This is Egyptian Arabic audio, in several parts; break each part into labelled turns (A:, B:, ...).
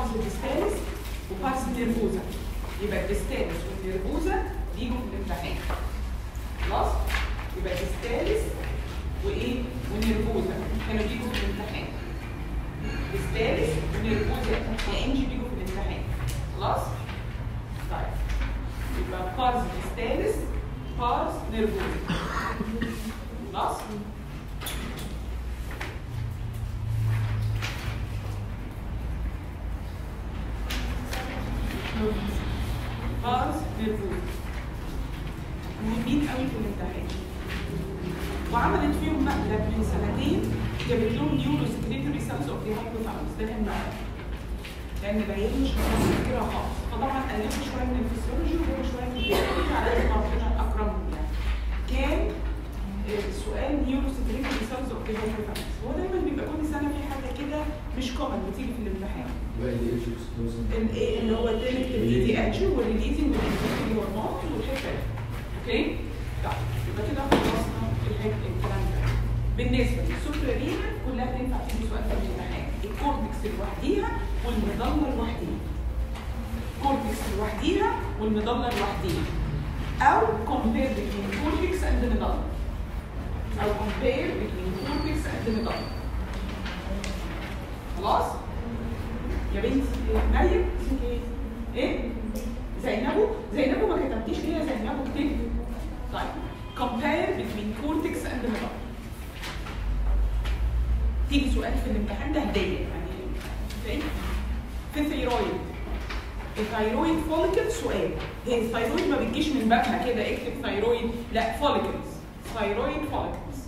A: بارز ديستاليس وبارز نيرفوزا يبقى الديستاليس والنيرفوزا بيجوا في الامتحان خلاص يبقى ديستاليس وايه ونيرفوزا كانوا بيجوا في الامتحان ديستاليس ونيرفوزا يا انجي بيجوا في الامتحان خلاص طيب يبقى بارز ديستاليس بارز نيرفوزا خلاص بارز نيرفوزا مهمين قوي في الامتحان وعملت فيهم مقلب من سنتين جابت لهم نيورو سكريتوري سيلز اوف ذا هايبوثالاموس ده كان مقلب لان العيال مش متذكره خالص فطبعا قلبوا شويه من الفسيولوجي وجابوا شويه من البيولوجي على قد ما ربنا اكرمهم يعني كان آه، سؤال نيورو سكريتوري سيلز اوف ذا هايبوثالاموس هو دايما بيبقى كل سنه في حاجه كده مش كومن بتيجي في الامتحان ال- اللي هو الدي دي اتش والريليزنج والانفكتوري هرمون والحته دي اوكي؟ طيب يبقى كده خلصنا الحته الكلام ده بالنسبه للسوبرارينا كلها بتنفع تيجي سؤال في الامتحان الكورتكس لوحديها والمظله لوحديها كورتكس لوحديها والمظله لوحديها او compare between cortex and the medulla او compare between cortex and the medulla خلاص يا بنتي مريم اسمك ايه؟ ايه؟ زينبو زينبو ما كتبتيش ليه يا زينبو اكتبي طيب compare between cortex and the medulla تيجي سؤال في الامتحان ده هديه يعني فاهم؟ في الثيرويد الثيرويد فوليكل سؤال هي الثيرويد ما بتجيش من بابها كده اكتب ثيرويد لا فوليكلز ثيرويد فوليكلز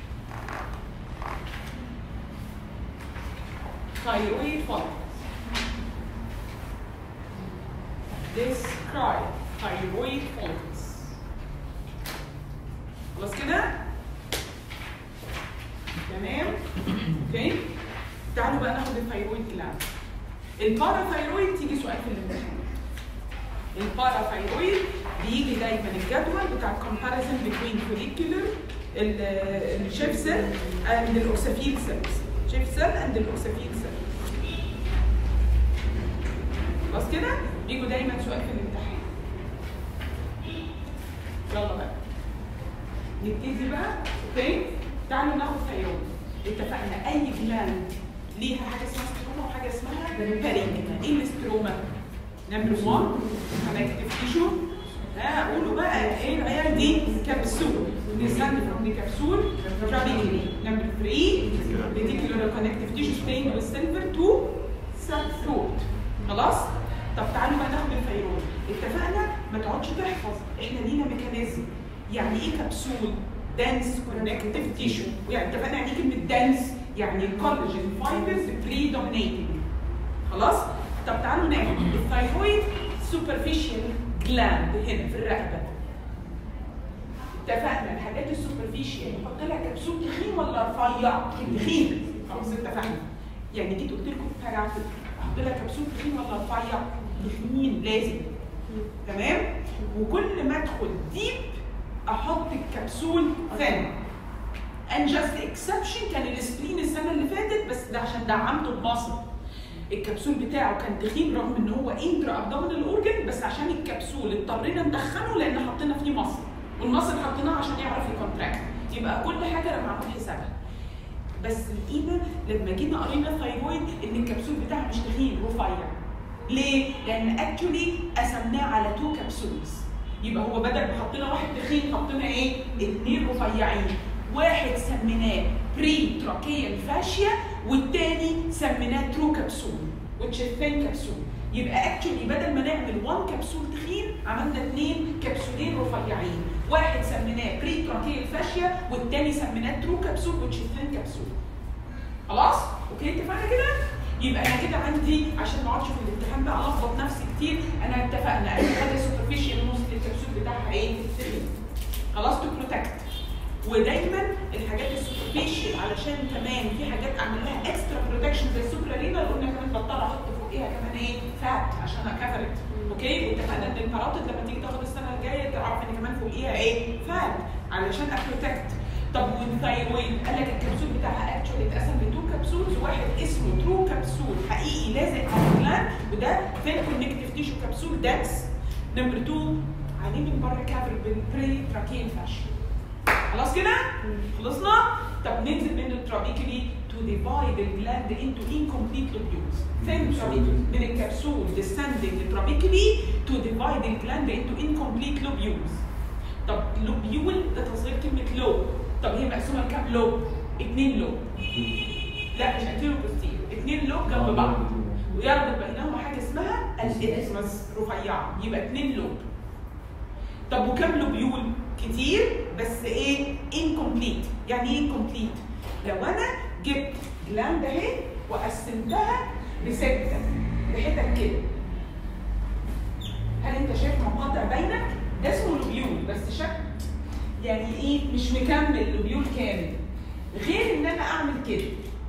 A: ثيرويد فوليكلز describe thyroid follicles خلاص كده تمام اوكي تعالوا بقى ناخد الثيرويد جلاند الباراثايرويد تيجي سؤال في الامتحان الباراثايرويد بيجي دايما الجدول بتاع comparison between follicular الشيف سيل and الاوكسافيل سيلز شيف سيل and الاوكسافيل سيل خلاص كده بيجوا دايما سؤال في الامتحان يلا بقى نبتدي بقى اوكي تعالوا ناخد ثيرويد اتفقنا اي جلاند ليها حاجه اسمها ستروما وحاجه اسمها بارينكما ايه الاستروما؟ نمبر 1 كونكتيف تيشو ها قولوا بقى ايه العيال دي كبسول نسند فروم دي كبسول ترابيكلي نمبر 3 ريتيكولار كونكتيف تيشو ستين والسيلفر تو سب ثروت خلاص؟ طب تعالوا بقى ناخد الثيرويد اتفقنا ما تقعدش تحفظ احنا لينا ميكانيزم يعني ايه كبسول دانس كونكتيف تيشو يعني اتفقنا يعني ايه كلمه دانس يعني الكولاجين فايبرز بريدومينيتنج خلاص طب تعالوا ناخد الثايرويد سوبرفيشال جلاند هنا في الرقبه اتفقنا الحاجات السوبرفيشال نحط لها كبسول تخين ولا رفيع؟ تخين خلاص اتفقنا يعني جيت قلت لكم بارافيك احط لها كبسول تخين ولا رفيع؟ تخين لازم تمام وكل ما ادخل ديب احط الكبسول ثاني and just exception كان السبلين السنه اللي فاتت بس ده عشان دعمته بمصر الكبسول بتاعه كان تخين رغم ان هو انترا ابدومينال اورجن بس عشان الكبسول اضطرينا ندخنه لان حطينا فيه مصر والمصر حطيناه عشان يعرف يكونتراكت يبقى كل حاجه انا معمول حسابها بس لقينا لما جينا قرينا الثايرويد ان الكبسول بتاعها مش تخين رفيع ليه؟ لان اكشولي قسمناه على تو كبسولز يبقى هو بدل ما حطينا واحد تخين حطينا ايه؟ اثنين رفيعين واحد سميناه بري تراكيال فاشيا والتاني سميناه ترو كبسول which is thin كبسول يبقى اكشولي بدل ما نعمل 1 كبسول تخين عملنا اثنين كبسولين رفيعين واحد سميناه بري تراكيال فاشيا والتاني سميناه ترو كبسول which is thin كبسول خلاص اوكي اتفقنا كده يبقى انا كده عندي عشان ما اقعدش في الامتحان بقى الخبط نفسي كتير انا اتفقنا اي حاجه سوبرفيشال نص الكبسول بتاعها ايه؟ تخين خلاص تو بروتكت ودايما الحاجات السوبرفيشال علشان كمان في حاجات اعمل لها اكسترا بروتكشن زي السوبرا رينال قلنا كمان بضطر احط فوقيها كمان ايه فات عشان اكفرت اوكي واتفقنا ان الباراتد لما تيجي تاخد السنه الجايه تعرف ان كمان فوقيها ايه فات علشان ابروتكت طب والثايرويد قال لك الكبسول بتاعها اكشولي اتقسم لتو كبسولز واحد اسمه ترو كبسول حقيقي لازق على الجلاند ده فين كونكتيف تيشو كبسول داكس نمبر 2 عليه من بره كافر بالبري تراكيل فاشل خلاص كده خلصنا طب ننزل من الترابيكلي to divide the gland into incomplete lobules فين trabeculae؟ من الكبسول descending trabeculae to divide the gland into incomplete lobules طب لوبيول ده تصغير كلمة لوب طب هي مقسومة لكام لوب؟ اتنين لوب لا مش انتيرو بوستيرو اتنين لوب جنب بعض ويربط بينهما حاجة اسمها الاسمس رفيعة يبقى اتنين لوب طب وكم لوبيول؟ كتير بس ايه؟ incomplete يعني ايه incomplete؟ لو انا جبت جلاند اهي وقسمتها لستة لحتت كده هل انت شايف مقاطع باينه؟ ده اسمه لوبيول بس شكل يعني ايه مش مكمل لوبيول كامل غير ان انا اعمل كده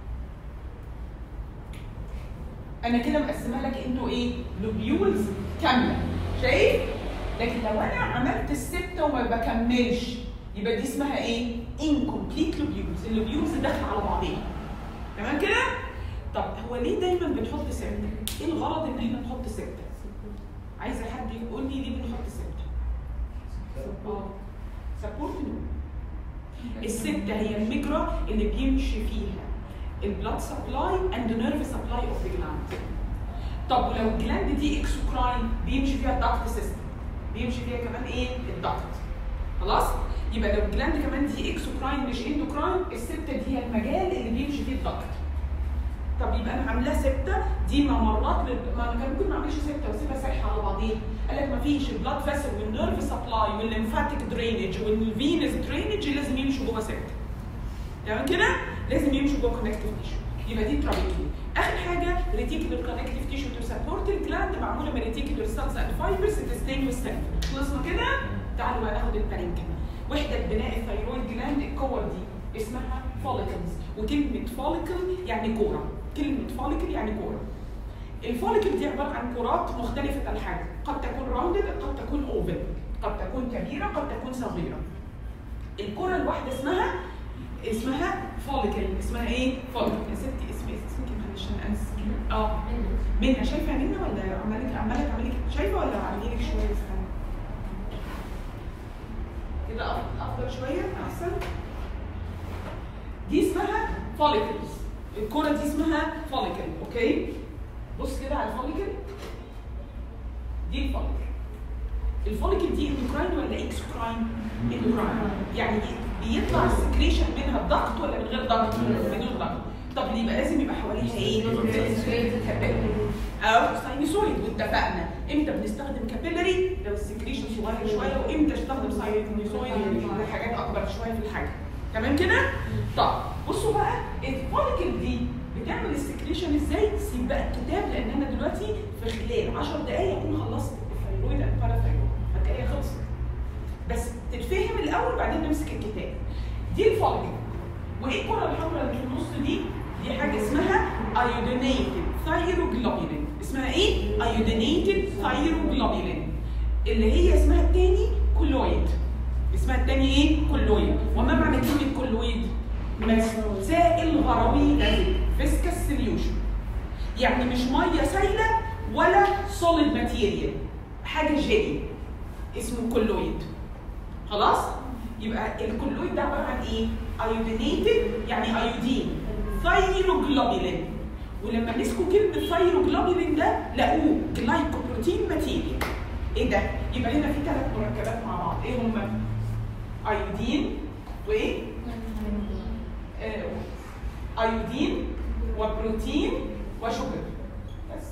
A: انا كده مقسمها لك انتوا ايه لوبيولز كامله شايف لكن لو انا عملت السته وما بكملش يبقى دي اسمها ايه incomplete لوبيولز اللوبيولز داخله على بعضيها تمام كده طب هو ليه دايما بنحط سته ايه الغرض ان احنا نحط سته عايزه حد يقول لي ليه بنحط سته اه سبورت نو الستة هي المجرى اللي بيمشي فيها البلاد سبلاي اند نيرف سبلاي اوف ذا جلاند طب ولو الجلاند دي اكسوكراين بيمشي فيها الدكت سيستم بيمشي فيها كمان ايه الدكت خلاص يبقى لو الجلاند كمان دي اكسوكراين مش اندوكراين الستة دي هي المجال اللي بيمشي فيه الدكت طب يبقى انا عاملاه سته دي ممرات لل... ما انا كان ممكن ما اعملش سته واسيبها سايحه على بعضيها قال لك ما فيش البلاد فيسل والنيرف سبلاي والليمفاتيك درينج والفينس درينج لازم يمشوا جوه سته تمام كده؟ لازم يمشوا جوه كونكتيف تيشو يبقى دي ترابيكي اخر حاجه ريتيكولر كونكتيف تيشو تو سبورت الجلاند معموله من ريتيكولر سيلز اند فايبرز تستين والسيل خلصنا كده؟ تعالوا بقى ناخد البارينكما وحده بناء الثيرويد جلاند الكور دي اسمها فوليكلز وكلمه فوليكل يعني كوره كلمة فوليكل يعني كورة. الفوليكل دي عبارة عن كرات مختلفة الحجم، قد تكون راوندد، قد تكون اوفل، قد تكون كبيرة، قد تكون صغيرة. الكرة الواحدة اسمها اسمها فوليكل، اسمها ايه؟ فوليكل، يا ستي اسمي اسمك إيه؟ معلش انا انسى. اه منى شايفة منى ولا عمالك عمالك عمالك شايفة ولا عاملين لك شوية استنى. كده أف- افضل شوية احسن. دي اسمها فوليكلز. الكرة دي اسمها فوليكل اوكي بص كده على الفوليكل دي الفوليكل الفوليكل دي اندوكراين ولا اكسوكراين؟ اندوكراين يعني بيطلع السكريشن منها الضغط ولا من غير ضغط؟ من غير ضغط طب اللي يبقى لازم يبقى حواليها ايه؟ كابيلري او ساينوسويد واتفقنا امتى بنستخدم كابيلري لو السكريشن صغير شويه وامتى استخدم ساينوسويد حاجات اكبر شويه في الحجم تمام كده؟ طب بصوا بقى الفوليكل دي بتعمل السكريشن ازاي؟ سيب بقى الكتاب لان انا دلوقتي في خلال 10 دقائق اكون خلصت الثيرويد اند باراثيرويد هتلاقيها خلصت بس تتفهم الاول بعدين نمسك الكتاب دي الفوليكل وايه الكره الحمراء اللي في النص دي؟ دي حاجه اسمها ايودينيتد ثايروجلوبولين اسمها ايه؟ ايودينيتد ثايروجلوبولين اللي هي اسمها التاني كولويد اسمها التاني ايه؟ كولويد وما معنى كلمه كولويد؟ سائل غروي لزج فيسكس سوليوشن يعني مش ميه سايله ولا سوليد ماتيريال حاجه جيلي اسمه كولويد خلاص يبقى الكولويد ده عباره عن ايه ايودينيتد يعني ايودين ثايروجلوبولين ولما مسكوا كلمه ثايروجلوبولين ده لقوه جلايكوبروتين ماتيريال ايه ده يبقى هنا في ثلاث مركبات مع بعض ايه هم ايودين وايه آه، ايودين وبروتين وشوجر بس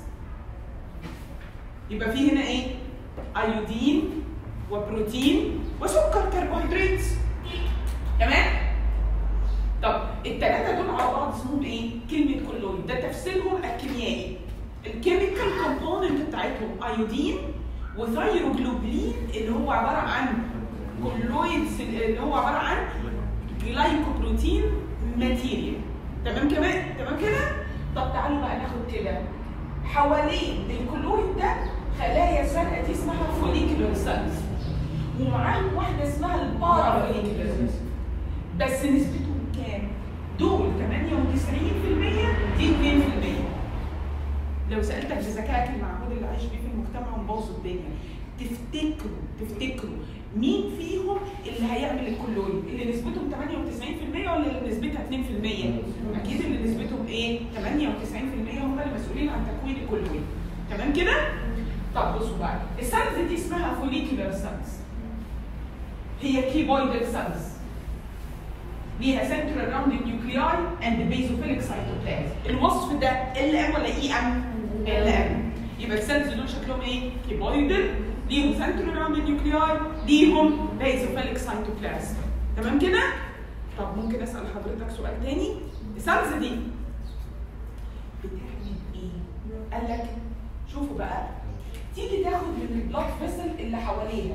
A: يبقى في هنا ايه ايودين وبروتين وسكر كربوهيدرات تمام طب الثلاثه دول على بعض اسمهم ايه كلمه كلويد ده تفسيرهم الكيميائي الكيميكال كومبوننت بتاعتهم ايودين وثايروجلوبولين اللي هو عباره عن كلويدز اللي هو عباره عن جلايكوبروتين ماتيريال تمام كمان تمام كده طب تعالوا بقى ناخد كده حوالين الكلويد ده خلايا زرقاء دي اسمها فوليكولار سيلز ومعاهم واحده اسمها البارا فوليكولار بس نسبتهم كام؟ دول 98% دي 2% لو سالتك بذكائك المعهود اللي عايش بيه في المجتمع ومبوظ الدنيا تفتكروا تفتكروا مين فيهم اللي هيعمل الكلويد؟ اللي نسبتهم 98% ولا اللي نسبتها 2%؟ اكيد اللي نسبتهم ايه؟ 98% هم اللي مسؤولين عن تكوين الكلويد. تمام كده؟ طب بصوا بقى السيلز دي اسمها فوليكولار سيلز. هي كيبويدال سيلز. ليها سنترال راوند نيوكلياي اند بيزوفيليك سايتوبلازم. الوصف ده ال ام ولا اي ام؟ ال ام. يبقى السيلز دول شكلهم ايه؟ كيبويدال ليهم سنترال راوند نيوكلياي ليهم بيزوفيليك سايتوبلازم. تمام كده؟ طب ممكن اسال حضرتك سؤال تاني؟ السيلز دي بتعمل ايه؟ قال لك شوفوا بقى تيجي تاخد من البلاد فيسل اللي حواليها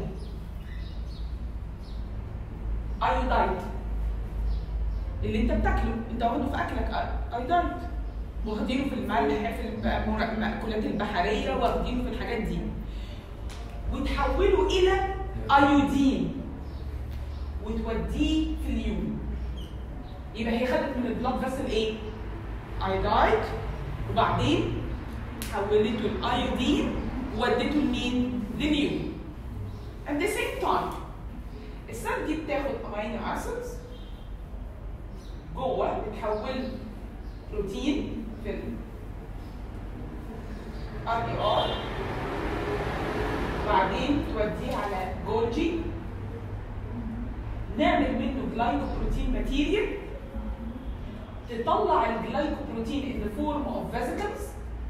A: ايودايد اللي انت بتاكله انت واخده في اكلك ايودايد واخدينه في الملح في المأكولات البحريه واخدينه في الحاجات دي وتحوله الى ايودين وتوديه في اليوم يبقى هي خدت من البلاد فيسل ايه؟ ايودايد وبعدين حولته الايودين وودته لمين؟ لليوم. At the same time السيل دي بتاخد امينو اسيدز جوه بتحول بروتين في ال RDR بعدين توديه على جولجي نعمل منه جلايكوبروتين ماتيريال تطلع الجلايكوبروتين in the form of vesicles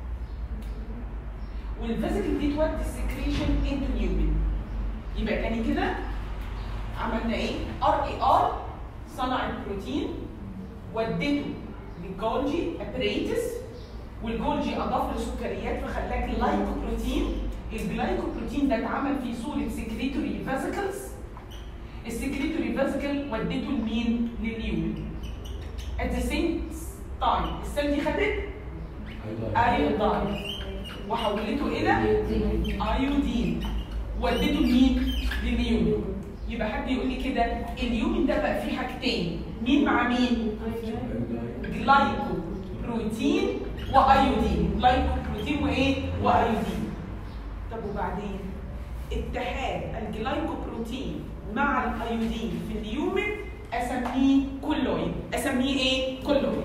A: والفيزيكال دي تودي السكريشن انتو نيومن يبقى تاني كده عملنا ايه؟ ار اي ار صنع البروتين ودته للجولجي ابريتس والجولجي اضاف له سكريات فخلاه جلايكوبروتين الجلايكوبروتين ده اتعمل في صوره سكريتوري فيزيكلز السكريتوري فيزيكل ودته لمين؟ لليومن at the same time السيل دي خدت ايوداين وحولته الى ايودين ودته لمين؟ لليوم يبقى حد يقول لي كده اليومين ده بقى فيه حاجتين مين مع مين؟ جلايكو بروتين وايودين جلايكو بروتين وايه؟ وايودين طب وبعدين اتحاد الجلايكوبروتين مع الايودين في اليومن اسميه كولويد اسميه ايه؟ كولويد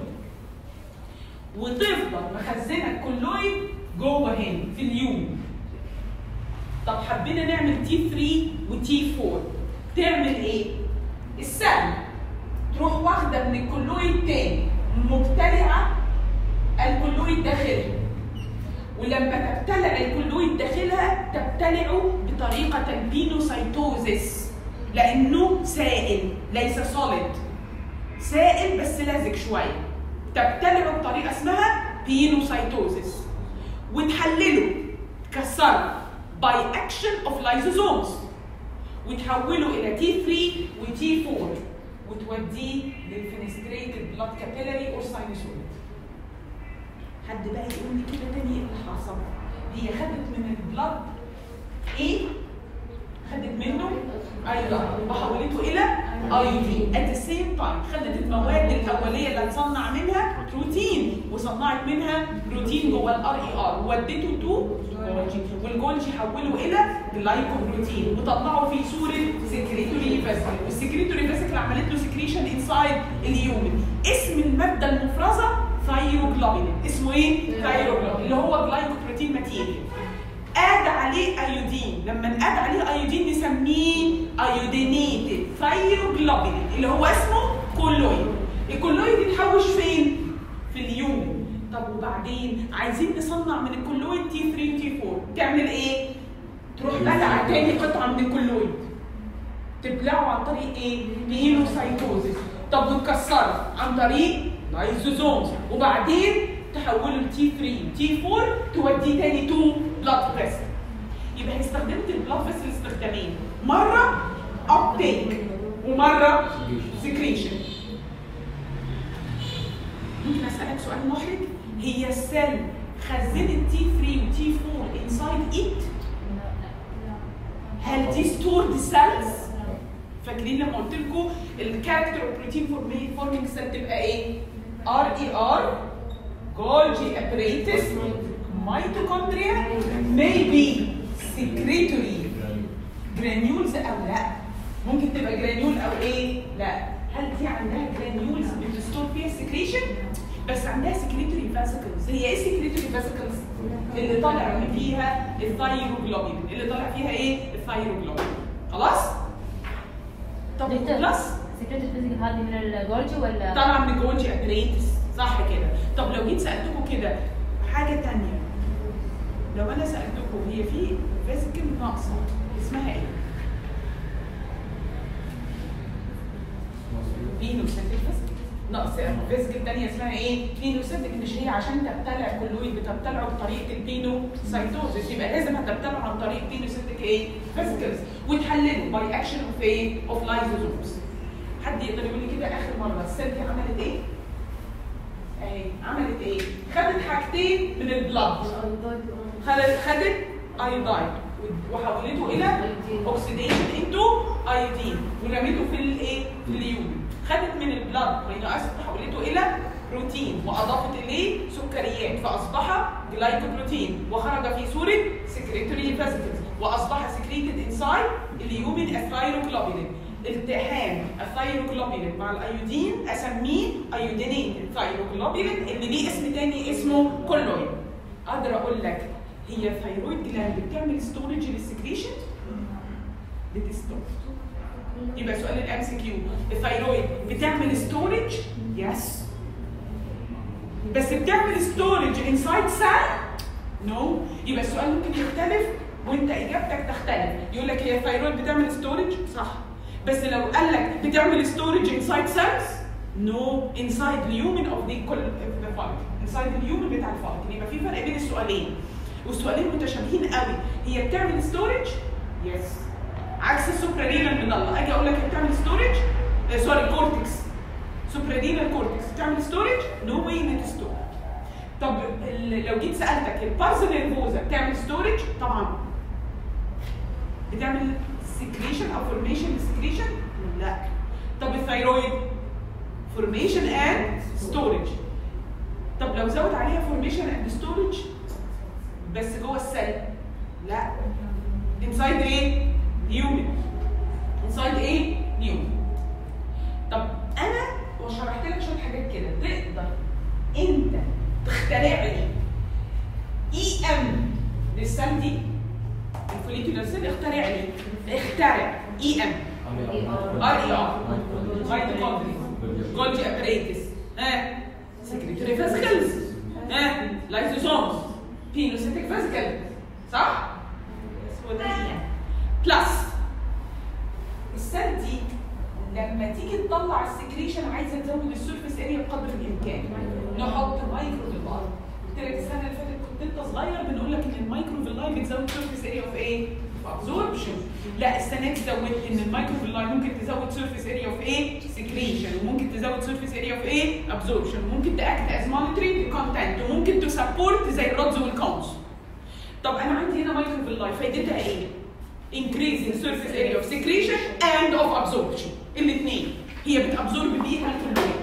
A: وتفضل مخزنه الكولويد جوه هنا في اليوم طب حبينا نعمل تي 3 وتي 4 تعمل ايه؟ السل تروح واخده من الكلويد تاني مبتلعه الكلويد داخلها ولما تبتلع الكلويد داخلها تبتلعه بطريقه البينوسايتوزيس لانه سائل ليس سوليد سائل بس لازق شويه تبتلعه بطريقه اسمها بينوسايتوزيس وتحلله تكسره باي اكشن اوف لايزوزومز وتحوله الى تي 3 وتي 4 وتوديه للفينستريتد بلاد كابيلاري اور ساينوسويد حد بقى يقول لي كده تاني ايه اللي حصل هي خدت من البلاد ايه خدت منه ايودين وحولته الى ايودين ات ذا سيم تايم خدت المواد الاوليه اللي هتصنع منها بروتين وصنعت منها بروتين جوه الار اي ار وودته تو جولجي والجولجي حوله الى جلايكوبروتين وطلعه في صوره سكريتوري فيسيكل والسكريتوري فيسيكل عملت له سكريشن انسايد اليومن اسم الماده المفرزه ثايروجلوبين اسمه ايه؟ ثايروجلوبين اللي هو جلايكوبروتين ماتيريال اد عليه ايودين لما نقاد عليه ايودين نسميه ايودينيتد ثايروجلوبين اللي هو اسمه كولويد الكولويد يتحوش فين في اليوم طب وبعدين عايزين نصنع من الكولويد تي 3 تي 4 تعمل ايه تروح بلع تاني قطعه من الكولويد تبلعه عن طريق ايه بينوسايتوزيس طب وتكسره عن طريق لايزوزومز وبعدين تحوله لتي 3 تي 4 توديه تاني تو بلاد فيسل يبقى استخدمت البلاد فيسل استخدامين مره ابتيك ومره سكريشن ممكن اسالك سؤال محرج هي السيل خزنت تي 3 وتي 4 انسايد ايت هل دي ستورد سيلز فاكرين لما قلت لكم الكاركتر بروتين فورمينج سيل تبقى ايه ار اي ار جولجي ابريتس ميتوكوندريا maybe secretory جرانيولز او لا ممكن تبقى جرانيول او ايه لا هل دي عندها جرانيولز بتستور فيها سكريشن بس عندها سكريتوري فاسيكلز هي ايه سكريتوري فاسيكلز اللي طالع من فيها الثايروجلوبين اللي طالع فيها ايه الثايروجلوبين خلاص طب
B: دكتور.
A: بلس
B: سكرت الفيزيكال هذه من الجولجي ولا
A: طبعا من جولجي ابريتس صح كده طب لو جيت سالتكم كده حاجه تانية لو انا سالتكم هي في فيزيكال ناقصه اسمها ايه؟ فينوسيتك فيزيكال ناقص فيزيكال تانية اسمها ايه؟ فينوسيتك مش هي عشان تبتلع كلويد بتبتلعه بطريقه البينوسايتوزيس يبقى لازم هتبتلعه عن طريق فينوسيتك ايه؟ فيزيكالز وتحلله باي اكشن اوف ايه؟ اوف لايزوزومز حد يقدر يقول لي كده اخر مره السيل دي عملت ايه؟ اهي عملت ايه؟ خدت حاجتين من البلاد خدت خدت ايوداين وحولته الى اوكسيديشن انتو ايودين ورميته في الايه؟ في اليوم خدت من البلاد امينو اسيد وحولته الى بروتين واضافت اليه سكريات فاصبح جلايكوبروتين وخرج في صوره سكريتوري فاسيكلز واصبح سكريتد انسايد اليومين الثايروجلوبولين التحام الثايروجلوبولين مع الايودين اسميه ايودينيت الثايروجلوبولين اللي ليه اسم تاني اسمه كولويد اقدر اقول لك هي الثايرويد جلاند بتعمل ستورج للسكريشن بتستور يبقى سؤال الام سي كيو الثايرويد بتعمل ستورج يس بس بتعمل ستورج انسايد سيل نو يبقى السؤال ممكن يختلف وانت اجابتك تختلف يقول لك هي الثايرويد بتعمل ستورج صح بس لو قال لك بتعمل ستورج انسايد سيلز نو انسايد اليومن اوف ذا كل انسايد اليومن بتاع الفوليكل يبقى في فرق بين السؤالين والسؤالين متشابهين قوي هي بتعمل ستورج يس عكس السوبرارينال من الله اجي اقول لك هي بتعمل ستورج سوري كورتكس سوبرارينال كورتكس بتعمل ستورج نو واي انها تستور طب ال- لو جيت سالتك البارز نيرفوزا بتعمل ستورج طبعا بتعمل سكريشن او فورميشن سكريشن لا طب الثايرويد فورميشن اند ستورج طب لو زود عليها فورميشن اند ستورج بس جوه السيل لا انسايد ايه هيومن انسايد ايه هيومن طب انا وشرحت لك شويه حاجات كده تقدر انت تخترع لي اي ام للسيل دي الفوليكولار سيل اخترع لي اخترع اي ام ار اي ار ميتوكوندريا جولجي ابريتس ها سكريتوري فاسيكلز ها لايزوسومز بينوسيتك فاسيكل صح؟ هو ده ايه بلس السيل دي لما تيجي تطلع السكريشن عايزه تزود السيرفيس اريا بقدر الامكان نحط مايكرو فيلاي قلت لك السنه اللي فاتت كنت انت صغير بنقول لك ان المايكرو فيلاي بتزود سيرفيس اريا اوف ايه؟ ابزوربشن لا السنه دي زودت ان المايكرو فيلاي ممكن تزود سيرفيس اريا اوف ايه؟ سكريشن وممكن تزود سيرفيس اريا اوف ايه؟ ابزوربشن وممكن تاكت از مونيتورنج كونتنت وممكن تسبورت زي الرودز والكونز طب انا عندي هنا مايكرو فيلاي فايدتها ايه؟ increasing surface area of secretion and of absorption الاثنين هي بتابزورب بيها الكلويات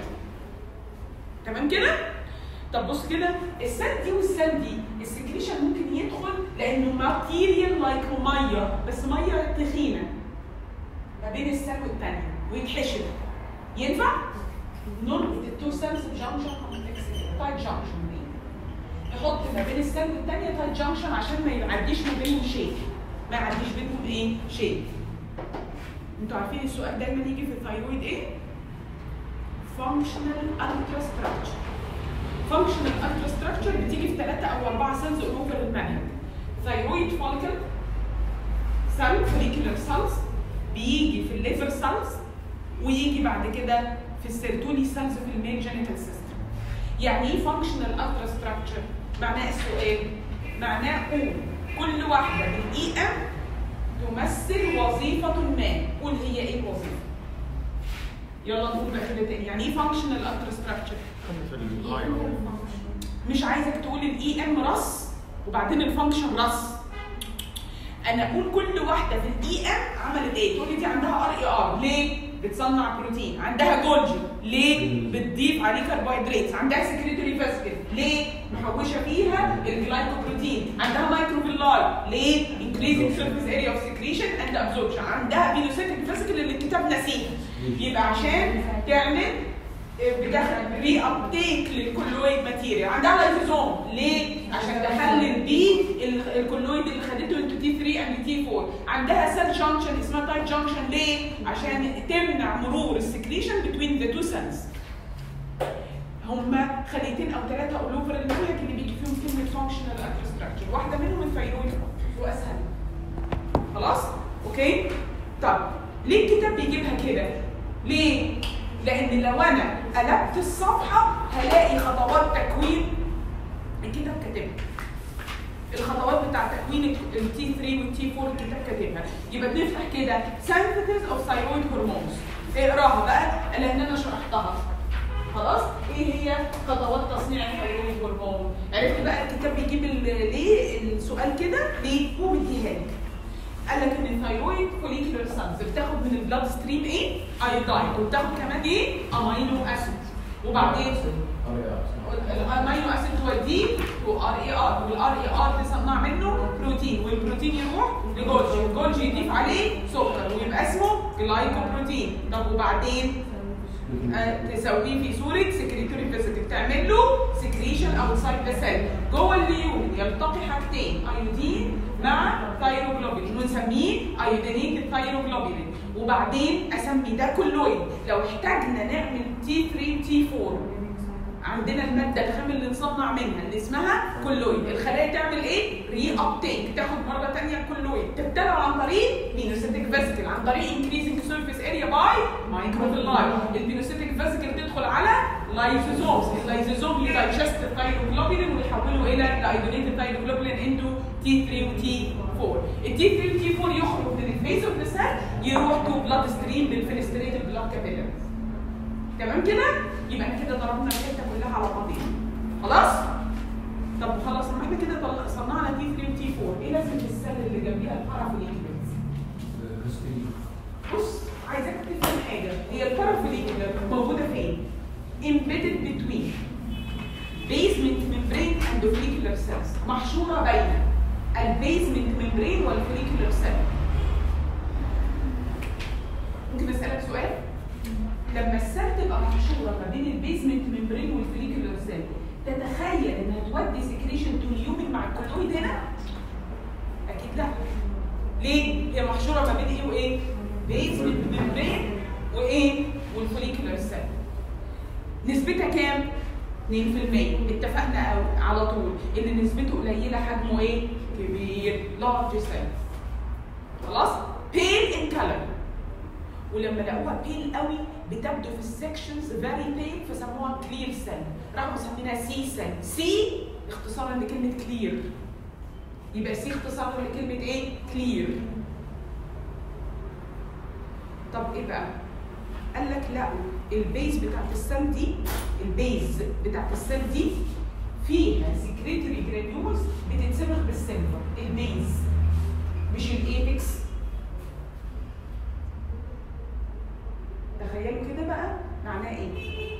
A: تمام كده؟ طب بص كده السيل دي والسيل دي السكريشن ممكن يدخل لانه ماتيريال لايك ميه بس ميه تخينه ما بين السيل والثانيه ويتحشر ينفع؟ نربط التو سيلز بجنكشن تايت جنكشن دي نحط ما بين السيل والثانيه تايت جنكشن عشان ما يعديش ما بينهم شيء ما يعديش بينهم ايه؟ شيء انتوا عارفين السؤال دايما يجي في الثايرويد ايه؟ functional ultra structure functional ultra structure بتيجي في ثلاثة أو أربعة سيلز أوفر المنهج ثايرويد فوليكل سيل فوليكولر سيلز بيجي في الليفر سيلز ويجي بعد كده في السيرتولي سيلز في الميل جينيتال سيستم يعني ايه functional ultra structure؟ معناه السؤال معناه قول كل واحدة من اي ام تمثل وظيفة ما قول هي ايه الوظيفة يلا نقول بقى كده تاني يعني ايه functional ultra structure؟ مش عايزك تقول الاي ام رص وبعدين الفانكشن رص انا اقول كل واحده في الاي ام عملت ايه تقول لي دي عندها ار اي ار ليه بتصنع بروتين عندها جولجي ليه بتضيف عليه كربوهيدرات عندها سكريتوري فاسكت ليه محوشه فيها الجلايكوبروتين عندها مايكروفيلاي ليه increasing surface area of secretion and absorption عندها فينوسيتك فيسيكال اللي الكتاب ناسيه يبقى عشان تعمل بتدخل ري ابتيك للكولويد ماتيريال عندها لايزوزوم ليه؟ عشان تحلل بيه ال- الكولويد اللي خدته انتو تي 3 اند تي 4 عندها سيل جانكشن اسمها تايب جانكشن ليه؟ عشان تمنع مرور السكريشن بين ذا تو سيلز هما خليتين او ثلاثه اولوفر النيوكليك اللي بيجي فيهم كلمه فانكشنال ستراكشر واحده منهم الثيرويد واسهل خلاص اوكي طب ليه الكتاب بيجيبها كده ليه لان لو انا قلبت الصفحه هلاقي خطوات تكوين الكتاب كاتبها الخطوات بتاع تكوين التي 3 والتي 4 الكتاب كاتبها يبقى بنفتح كده synthesis اوف ثايرويد هرمونز اقراها بقى لان انا شرحتها خلاص ايه هي خطوات تصنيع الثايرويد هرمون عرفت بقى الكتاب بيجيب ال- ليه السؤال كده ليه هو مديها لك قال لك ان الثايرويد فوليكولر سيلز بتاخد من البلاد ستريم ايه ايوداين وبتاخد كمان ايه امينو اسيد وبعدين الامينو اسيد هو دي وار اي ار والار اي ار تصنع منه بروتين والبروتين يروح لجولجي والجولجي يضيف عليه سكر ويبقى اسمه جلايكوبروتين طب وبعدين آه، تسويه في صوره سكريتوري فيزيكال تعمل له سكريشن اوتسايد ذا سيل جوه اليون يلتقي حاجتين ايودين مع ثايروجلوبولين ونسميه ايودينيتد ثايروجلوبولين وبعدين اسمي ده كلويد لو احتاجنا نعمل تي 3 تي 4 عندنا الماده الخام اللي نصنع منها اللي اسمها كلويد الخلايا تعمل ايه ري ابتيك تاخد مره ثانيه الكلويد تبتلع عن طريق مينوسيتك فيسيكل عن طريق انكريزنج سيرفيس اريا باي مايكروفيلاي البينوسيتك فيسيكل تدخل على لايزوزومز اللايزوزوم يدايجست الثايروجلوبولين ويحوله الى الايدونيتد ثايروجلوبولين انتو تي 3 وتي 4 التي 3 وتي 4 يخرج من الفيز اوف ذا سيل يروح تو بلاد ستريم للفينستريتد بلاد كابيلاريز تمام كده يبقى احنا كده ضربنا الحته كلها على بعضيها خلاص طب خلاص ما احنا كده طلع- صنعنا تي 3 وتي 4 ايه لازمه السل اللي جنبيها البارافوليكولز بص عايزاك تفهم حاجه هي البارافوليكولر موجوده فين embedded between basement membrane and follicular cells محشوره بين البيزمنت membrane والفوليكولر سيل ممكن اسالك سؤال لما السيل تبقى محشوره ما بين البيزمنت ممبرين والفوليكولر سيل تتخيل انها تودي سكريشن تو اليومن مع الكولويد هنا؟ اكيد لا. ليه؟ هي محشوره ما بين ايه وايه؟ بيزمنت ممبرين وايه؟ والفوليكولر سيل. نسبتها كام؟ 2% اتفقنا أو- على طول ان نسبته قليله حجمه ايه؟ كبير لارج سيل. خلاص؟ بيل ان كلر ولما لقوها بيل قوي بتبدو في السكشنز فيري بيل فسموها كلير سيل راحوا مسمينها سي سيل سي اختصارا لكلمه كلير يبقى سي اختصارا لكلمه ايه كلير طب ايه بقى قال لك لا البيز بتاعت السيل دي البيز بتاعت السيل دي فيها سكريتوري جرانيولز بتتسبخ بالسيلفر البيز مش الايبكس تخيلوا كده بقى معناه ايه؟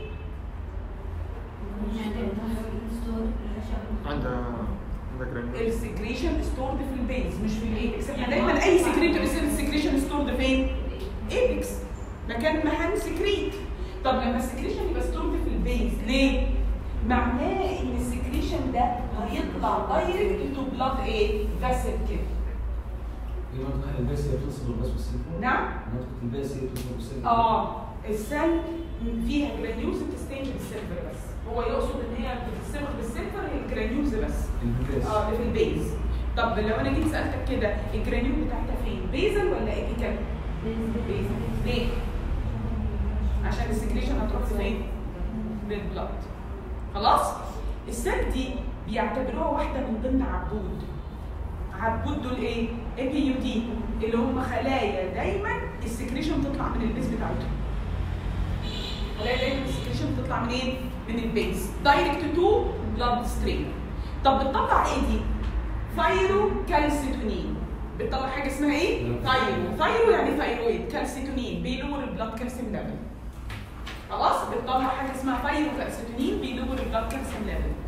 C: عندها عندها جرانيول
A: السكريشن ستورد في البيز مش في الايبكس احنا دايما اي سكريتور يصير السكريشن ستورد فين؟ ايبكس مكان محل سكريت طب لما السكريشن يبقى ستورد في البيز ليه؟ معناه ان السكريشن ده هيطلع دايركت تو بلاد ايه؟ فاسل كده
D: هي منطقة الباسية بتصل بالراس والسيلفون؟
A: نعم
D: منطقة الباسية بتصل بالسيلفون؟
A: اه السل فيها جرانيولز بتستنج بالسيلفر بس هو يقصد ان هي بتستمر بالسيلفر هي الجرانيولز بس
D: الباس
A: اه اللي في البيز طب لو انا جيت سالتك كده الجرانيول بتاعتها فين بيزل ولا ايبيكال بيزل ليه عشان السكريشن هتروح فين للبلد خلاص السيل دي بيعتبروها واحده من ضمن عبود عبود دول ايه اي بي يو دي اللي هم خلايا دايما السكريشن تطلع من البيز بتاعتهم خلايا دايما السكريشن بتطلع منين من البيز دايركت تو بلاد ستريم طب بتطلع ايه دي ثايرو كالسيتونين بتطلع حاجه اسمها ايه ثايرو ثايرو يعني ثايرويد كالسيتونين بيلور البلاد كالسيوم ليفل خلاص بتطلع حاجه اسمها ثايرو كالسيتونين بيلور البلاد كالسيوم ليفل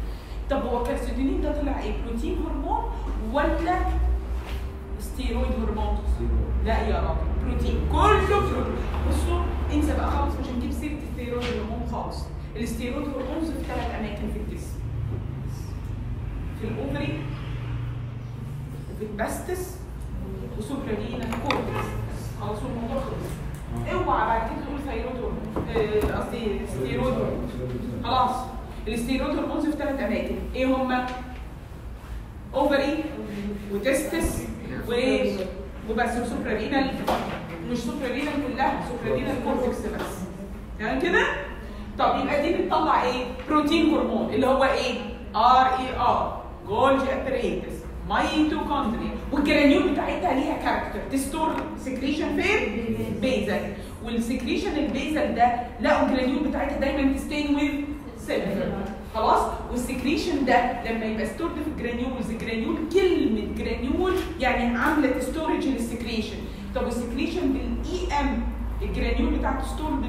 A: طب هو كالسيتونين ده طلع ايه بروتين هرمون ولا ستيرويد هرمون لا يا راجل بروتين كله بروتين بصوا انسى بقى خالص مش هنجيب سيره الستيرويد هرمون خالص الستيرويد هرمونز في ثلاث اماكن في الجسم في الاوفري في الباستس وسوبرالينا كورتكس خلاص الموضوع خلص اوعى بعد كده تقول ثيرويد هرمون آه، قصدي ستيرويد هرمون خلاص الستيرويد هرمونز في ثلاث اماكن ايه هما اوفري وتستس و وبس وسوبرالينال مش سوبرالينال كلها سوبرالينال كورتكس بس تمام كده طب يبقى دي بتطلع ايه بروتين هرمون اللي هو ايه ار اي ار جولجي ابريتس ميتوكوندريا والجرانيول بتاعتها ليها كاركتر تستور سكريشن فين بيزل والسكريشن البيزل ده لقوا الجرانيول بتاعتها دايما تستين ويز سيلفر خلاص والسكريشن ده لما يبقى ستورد في الجرانيولز الجرانيول كلمه جرانيول يعني عامله ستورج للسكريشن طب والسكريشن بالاي ام الجرانيول بتاعته ستورد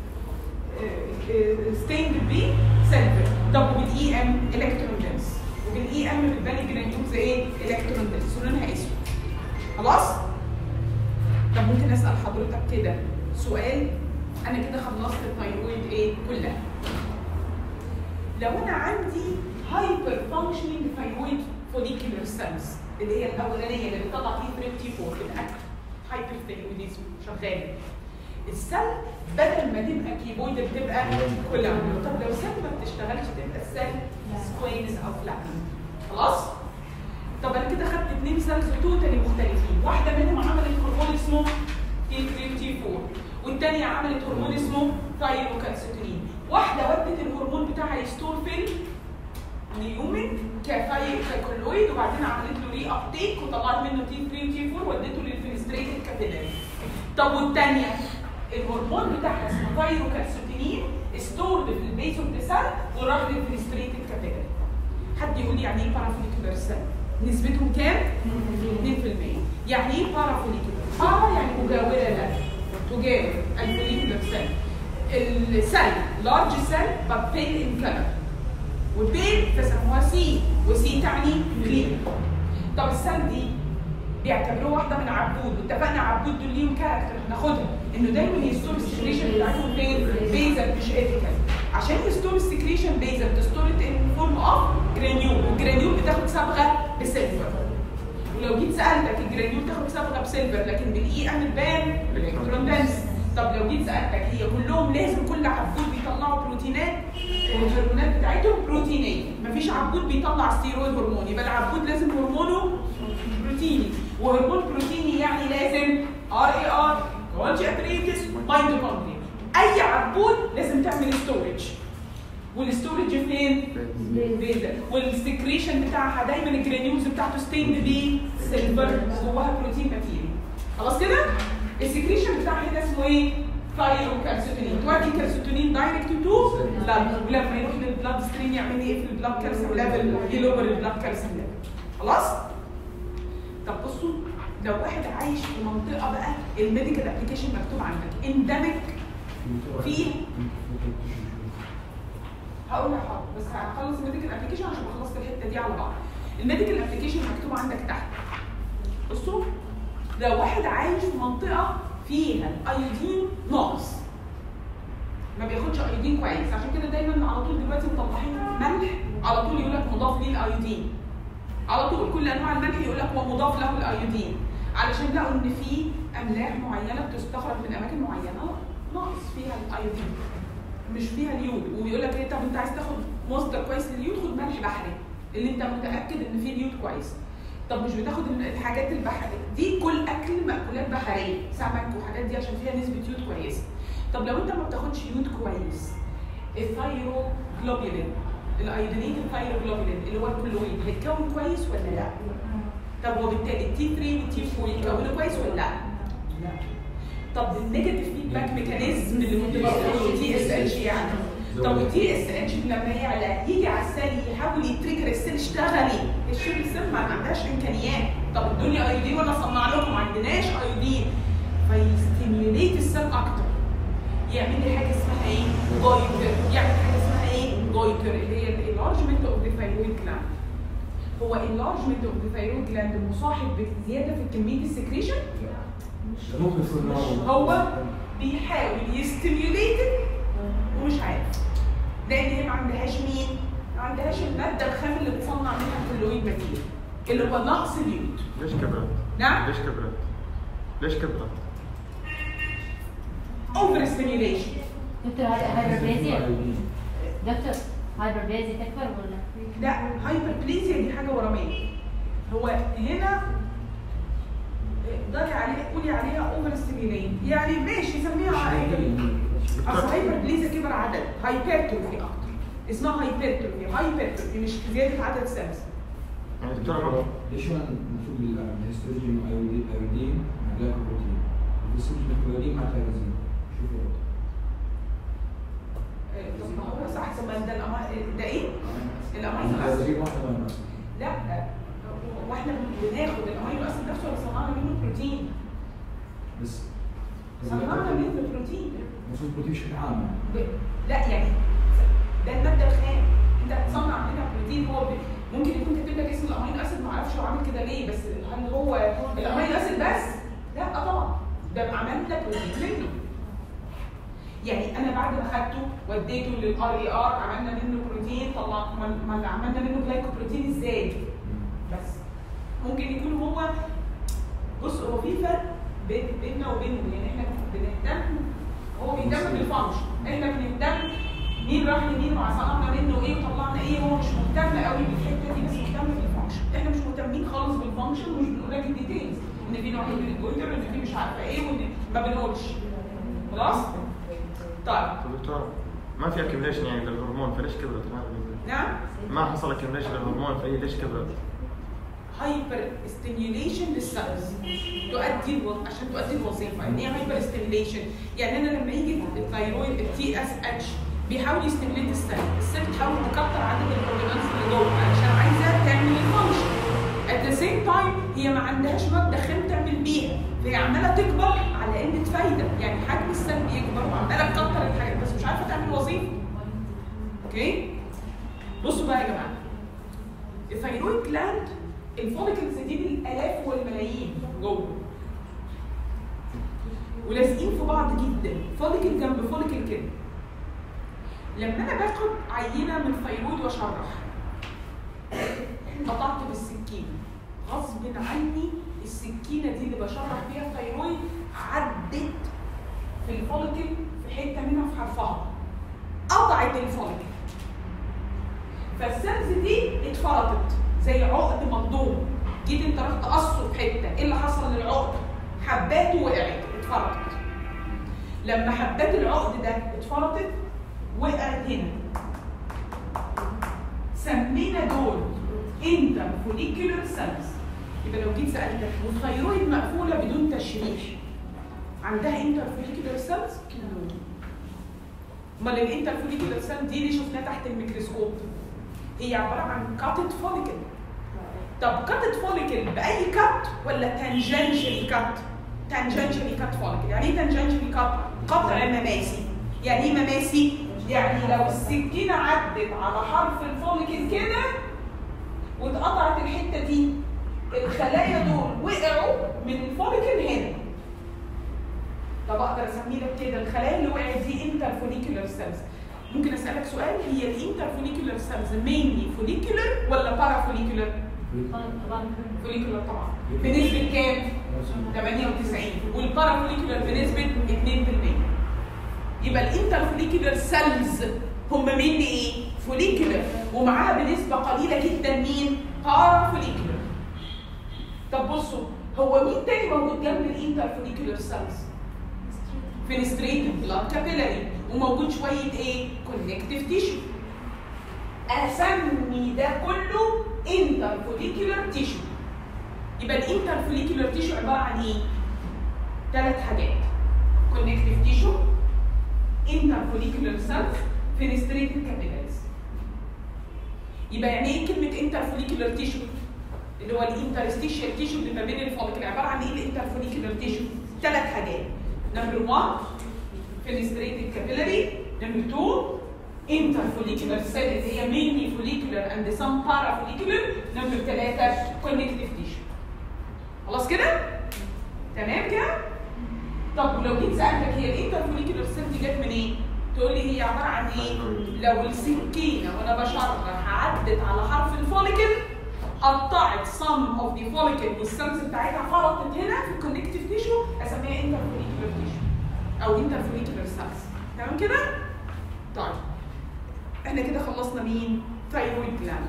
A: ستيند بي سيلفر طب وبالاي ام الكترون دنس وبالاي ام بتبان الجرانيولز ايه الكترون دنس ولونها اسود خلاص طب ممكن اسال حضرتك كده سؤال انا كده خلصت الثايرويد ايه كلها لو انا عندي هايبر فانكشنينج ثايرويد فوليكولر سيلز اللي هي الاولانيه اللي بتطلع فيه 34 بالاكل هايبر ثايرويديزم شغاله السيل بدل ما تبقى كيبويد بتبقى كلها طب لو السيل ما بتشتغلش تبقى السيل سكوينز او فلاتن خلاص طب انا كده خدت اثنين سيلز توتالي مختلفين واحده منهم عملت هرمون اسمه تي 3 تي 4 والثانيه عملت هرمون اسمه ثايروكالسيتونين واحده ودت الهرمون بتاعها يستور في النيومن كفايكولويد وبعدين عملت له ري ابتيك وطلعت منه تي 3 وتي 4 وديته للفينستريتد كابيلاري طب والثانيه الهرمون بتاعها اسمه ثايروكالسيتونين ستورد في البيز اوف ذا سيل وراح للفينستريتد كابيلاري حد يقول لي يعني ايه بارافوليكولار سيل نسبتهم كام 2% يعني ايه بارافوليكولار بارا يعني مجاوره له تجاور الفوليكولار سيل السيل لارج سيل but pale in color والبيل فسموها سي وسي تعني جرين طب السيل دي بيعتبروها واحده من عبود واتفقنا عبود دول ليهم كاركتر هناخدها انه دايما يستور السكريشن بتاعتهم فين؟ بيزل مش ايثيكال عشان يستور السكريشن بيزل تستور ان فورم اوف جرانيول والجرانيول بتاخد صبغه بسيلفر ولو جيت سالتك الجرانيول تاخد صبغه بسيلفر لكن بالاي ام البان بالالكترون دنس طب لو جيت سالتك هي كلهم لازم كل عبود بيطلعوا بروتينات الهرمونات بتاعتهم بروتينيه مفيش عبود بيطلع ستيرويد هرمون يبقى العبود لازم هرمونه بروتيني وهرمون بروتيني يعني لازم ار اي ار جولجي ابريتس ميتوكوندريا اي عبود لازم تعمل ستورج والستورج فين؟ بيزل والسكريشن بتاعها دايما الجرانيولز بتاعته ستيند بي سيلفر جواها بروتين ماتيريال خلاص كده؟ السكريشن بتاعها هنا اسمه ايه؟ ثايروكالسيتونين تودي كالسيتونين دايركت تو بلاد ولما يروح للبلاد ستريم يعمل ايه في البلاد كالسيوم ليفل يلور البلاد كالسيوم ليفل خلاص؟ طب بصوا لو واحد عايش في منطقه بقى الميديكال ابلكيشن مكتوب عندك اندمج في هقول لك حاضر بس هخلص الميديكال ابلكيشن عشان خلصت الحته دي على بعض الميديكال ابلكيشن مكتوب عندك تحت بصوا لو واحد عايش في منطقه فيها الايودين ناقص ما بياخدش ايودين كويس عشان كده دايما على طول دلوقتي مطلعين ملح على طول يقول لك مضاف ليه الايودين على طول كل انواع الملح يقول لك ومضاف له الايودين علشان لقوا ان في املاح معينه بتستخرج من اماكن معينه ناقص فيها الايودين مش فيها اليود ويقول لك ايه طب انت عايز تاخد مصدر كويس لليود خد ملح بحري اللي انت متاكد ان فيه اليود كويس طب مش بتاخد الحاجات البحريه دي كل اكل مأكولات بحريه سمك وحاجات دي عشان فيها نسبه يود كويسه طب لو انت ما بتاخدش يود كويس الثايروجلوبولين الايودينيت الثايروجلوبولين اللي هو الكلويد هيتكون كويس ولا لا؟ طب وبالتالي التي 3 والتي 4 يتكونوا كويس ولا لا؟ طب النيجاتيف فيدباك ميكانيزم اللي كنت بقوله تي اس اتش يعني طب التي اس اتش لما يعلى يجي على السيل يحاول يتريجر السيل اشتغلي الشغل السيل ما عندهاش امكانيات طب ادوني ايودين وانا اصنع لكم ما عندناش ايودين فيستيميوليت السيل اكتر يعمل لي حاجه اسمها ايه؟ جويتر يعمل حاجه اسمها ايه؟ جويتر اللي هي الانلارجمنت اوف ذا ثايرويد جلاند هو انلارجمنت اوف ذا ثايرويد جلاند مصاحب بزياده في كميه السكريشن
D: ممكن يكون
A: مش
D: نوع-
A: هو بيحاول يستيميوليتد ومش عارف لان هي ما عندهاش مين؟ ما عندهاش الماده الخام اللي بتصنع منها الكلويد ماتيريال اللي هو نقص اليود
C: ليش كبرت؟
A: نعم
C: ليش كبرت؟ ليش كبرت؟
A: اوفر ستيميوليشن
B: دكتور هذا هايبربليزيا دكتور هايبربليزيا تكبر ولا؟
A: لا هايبربليزيا دي حاجه ورميه هو هنا ضاقي عليه قولي عليها اوفر ستيميوليشن يعني ماشي سميها اصل هايبربليزيا كبر عدد هايبرتروفي اكتر اسمها هايبرتروفي هايبرتروفي مش زياده عدد سيلز
C: يعني دكتورة ما
D: ليش انا المفروض الهيستوجين وايودين ايودين مع جلايكوبروتين الهيستوجين والكلورين مع تيرازين شوفوا
A: طب ما هو صح ثم ده الأما- ده ايه؟ الامينو اسيد
D: التيرازين واحده مع الناس
A: لا واحنا بناخد الامينو اسيد نفسه ولا صنعنا منه بروتين؟
D: بس
A: صنعنا منه بروتين
D: المفروض بروتين بشكل عام يعني.
A: ب- لا يعني ده الماده الخام انت هتصنع منها بروتين هو ب- ممكن يكون كاتب لك اسم الامينو اسيد ما اعرفش هو عامل كده ليه بس هل هو الامينو اسيد بس؟ لا طبعا ده عملت لك بروتين منه يعني انا بعد ما خدته وديته للار اي ار عملنا منه بروتين طلع ما- ما عملنا منه جلايكوبروتين ازاي؟ بس ممكن يكون هو بص هو في فرق بين بيننا وبينهم يعني احنا بنهتم هو بيهتم بالفانكشن احنا بنهتم مين راح لمين وصنعنا منه ايه وطلعنا ايه هو مش مهتم قوي بالحته دي بس مهتم بالفانكشن احنا مش مهتمين خالص بالفانكشن ومش بنقول لك الديتيلز ان في نوع من الجويتر ان في مش عارفه ايه وان ما بنقولش خلاص طيب
C: طب دكتور ما في اكيوميليشن يعني للهرمون فليش كبرت هذا اللي-
A: نعم
C: ما حصل اكيوميليشن للهرمون فهي ليش كبرت؟
A: هايبر ستيميوليشن للسيلز تؤدي الو... عشان تؤدي الوظيفه يعني ايه هايبر ستيميوليشن يعني انا لما يجي الثايرويد التي اس اتش بيحاول يستيميوليت السيل السيل تحاول تكتر عدد الاورجانيز اللي جوه علشان عايزه تعمل الفانكشن ات ذا سيم تايم هي ما عندهاش ماده خام تعمل بيها فهي عماله تكبر على قله فايده يعني حجم السيل بيكبر وعماله تكتر الحاجات بس مش عارفه تعمل وظيفه اوكي بصوا بقى يا جماعه الثايرويد جلاند الفوليكلز دي بالالاف والملايين جوه ولازقين في بعض جدا فوليكل جنب فوليكل كده لما انا باخد عينه من ثايرويد واشرح قطعت بالسكينه غصب عني السكينه دي اللي بشرح بيها الثايرويد عدت في الفوليكل في حته منها في حرفها قطعت الفوليكل فالسيلز دي اتفرطت زي عقد مصدوم جيت انت رحت قصه في حته ايه اللي حصل للعقد؟ حباته وقعت اتفرطت لما حبات العقد ده اتفرطت وقعت هنا سمينا دول انتر فوليكولر سيلز يبقى لو جيت سالتك والثيرويد مقفوله بدون تشريح عندها انتر فوليكولر سيلز؟ امال الانتر فوليكولر سيل دي اللي شفناها تحت الميكروسكوب هي عباره عن كاتد فوليكل طب كاتد فوليكل باي كات ولا تانجنشالي كات تانجنشالي كات فوليكل يعني ايه تانجنشالي كات قطع مماسي يعني ايه مماسي يعني لو السكينه عدت على حرف الفوليكل كده واتقطعت الحته دي الخلايا دول وقعوا من الفوليكل هنا طب اقدر اسميه لك كده الخلايا اللي وقعت دي انتر فوليكولر سيلز ممكن اسالك سؤال هي الانتر فوليكولر سيلز مينلي فوليكولر ولا بارا فوليكولر؟ فوليكولر طبعا بنسبه كام؟ 98 والبارا فوليكولر بنسبه 2% يبقى الانتر فوليكولر سيلز هم مينلي ايه؟ فوليكولر ومعاها بنسبه قليله جدا مين؟ بارا فوليكولر طب بصوا هو مين تاني موجود جنب الانتر فوليكولر سيلز؟ فينستريتد بلاد كابيلاري وموجود شويه ايه؟ كونكتيف تيشو اسمي ده كله انتر فوليكولر تيشو يبقى الانتر فوليكولر تيشو عباره عن ايه؟ ثلاث حاجات كونكتيف تيشو انتر فوليكولر سيلز فينستريتد كابيلاريز يبقى يعني ايه كلمه انتر فوليكولر تيشو؟ اللي هو الانترستيشيال تيشو اللي ما بين الفوليكل عباره عن ايه الانتر فوليكولر تيشو؟ ثلاث حاجات نمبر 1 فينستريتد كابيلاري نمبر 2 interfollicular cell اللي هي mainly follicular and some parafollicular نمبر ثلاثة connective tissue خلاص كده؟ تمام كده؟ طب ولو جيت سألتك هي الانترفوليكولار سيل دي جت منين؟ تقول لي هي عبارة عن ايه؟ لو السكينة وانا بشرح عدت على حرف الفوليكل قطعت some of the follicle والسمس بتاعتها خبطت هنا في الكونكتيف تيشو اسميها انترفوليكولار تيشو او انترفوليكولار سيلز تمام كده؟ طيب احنا كده خلصنا مين؟ ثايرويد جلاند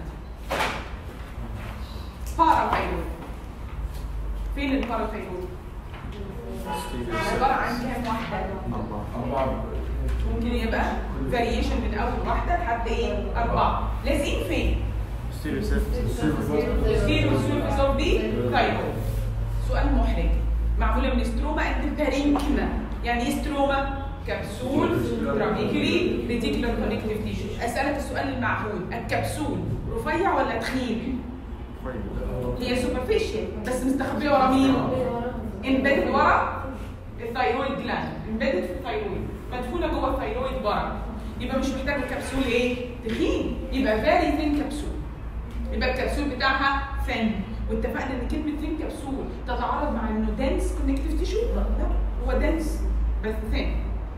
A: باراثايرويد فين الباراثايرويد؟ عبارة عن كام واحدة؟
D: أربعة
A: ممكن يبقى فاريشن من اول واحده لحد ايه؟ اربعه لازقين فين؟
C: ستيريو سيرفيس
A: ستيرو سيرفيس اوف دي ثايرويد سؤال محرج معموله من ستروما اند بارينكما يعني ايه ستروما؟ كبسول ترابيكولي ريتيكولار كونكتيف تيشو اسالك السؤال المعهود الكبسول رفيع ولا تخين؟ هي سوبرفيشال بس مستخبيه ورا مين؟ امبيدد ورا الثايرويد جلاند امبيدد في الثايرويد مدفونه جوه الثايرويد بره يبقى مش محتاج الكبسول ايه؟ تخين يبقى فيري ثين كبسول يبقى الكبسول بتاعها ثين واتفقنا ان كلمه ثين كبسول تتعارض مع انه دنس كونكتيف تيشو لا هو دنس بس ثين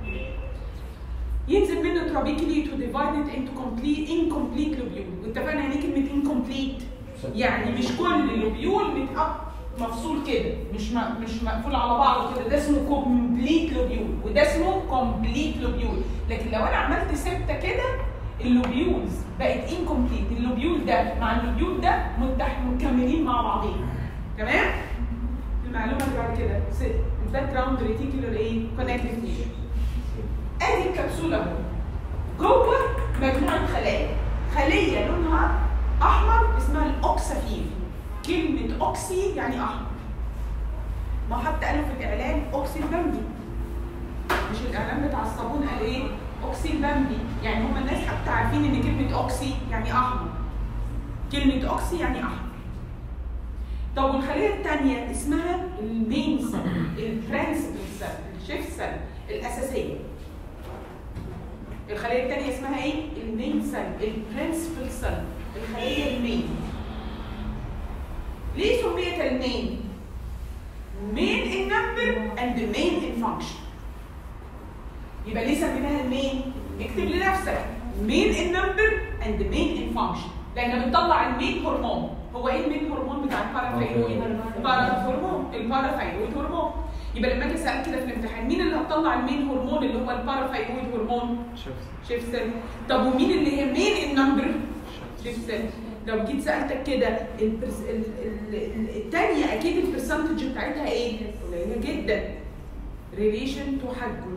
A: ينزل منه ترابيكلي تو ديفايد انتو كومبليت انكمبليت لوبيول واتفقنا يعني ايه كلمه انكمبليت يعني مش كل لوبيول متقط مفصول كده مش م- مش مقفول على بعضه كده ده اسمه كومبليت لوبيول وده اسمه كومبليت لوبيول لكن لو انا عملت سبته كده اللوبيولز بقت انكمبليت اللوبيول ده مع اللوبيول ده متح- مكملين مع بعضهم تمام المعلومه اللي بعد كده الباك جراوند ريتيكولار ايه كونكتيف تيشو ادي الكبسوله اهو جوه مجموعه خلايا خليه لونها احمر اسمها الاوكسافين كلمه اوكسي يعني احمر ما حتى قالوا في الاعلان اوكسي البامبي مش الاعلان بتاع الصابون قال ايه اوكسي البامبي يعني هم الناس حتى عارفين ان كلمه اوكسي يعني احمر كلمه اوكسي يعني احمر طب والخليه الثانيه اسمها المين سيل البرنسبل سيل الشيف سيل الاساسيه الخليه الثانيه اسمها ايه المين سيل البرنسبل سيل الخليه المين ليه سميت المين main in number and the main in function يبقى ليه سميناها المين اكتب لنفسك main in number and the main in function لان بتطلع المين هرمون هو ايه المين هرمون بتاع الباراثايرويد الباراثايرويد الباراثايرويد هرمون يبقى لما اجي اسال كده في الامتحان مين اللي هتطلع المين هرمون اللي هو الباراثايرويد هرمون شيف سيل طب ومين اللي هي مين النمبر شيف سيل لو جيت سالتك كده البرس... ال... ال... ال... الثانيه اكيد البرسنتج بتاعتها ايه؟ قليله جدا ريليشن تو حجم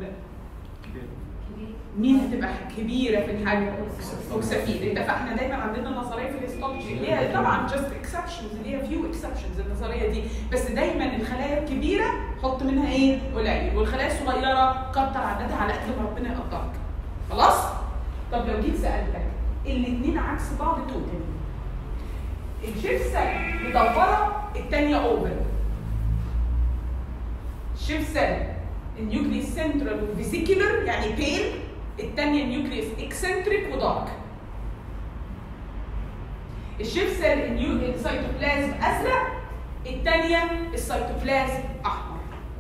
A: مين هتبقى كبيره في الحجم؟ اوكسافين اتفقنا دايما عندنا نظريه في الهيستولوجي اللي هي طبعا جاست اكسبشنز اللي هي فيو اكسبشنز النظريه دي بس دايما الخلايا الكبيره حط منها ايه؟ قليل والخلايا الصغيره كتر عددها على قد ما ربنا يقدرك خلاص؟ طب لو جيت سالتك الاثنين عكس بعض توتال الشيف سيل مدوره الثانيه اوفر الشيف سيل النيوكليس سنترال وفيزيكولر يعني بيل الثانيه النيوكليس اكسنتريك ودارك الشيف سيل النيو السيتوبلازم ازرق الثانيه السيتوبلازم احمر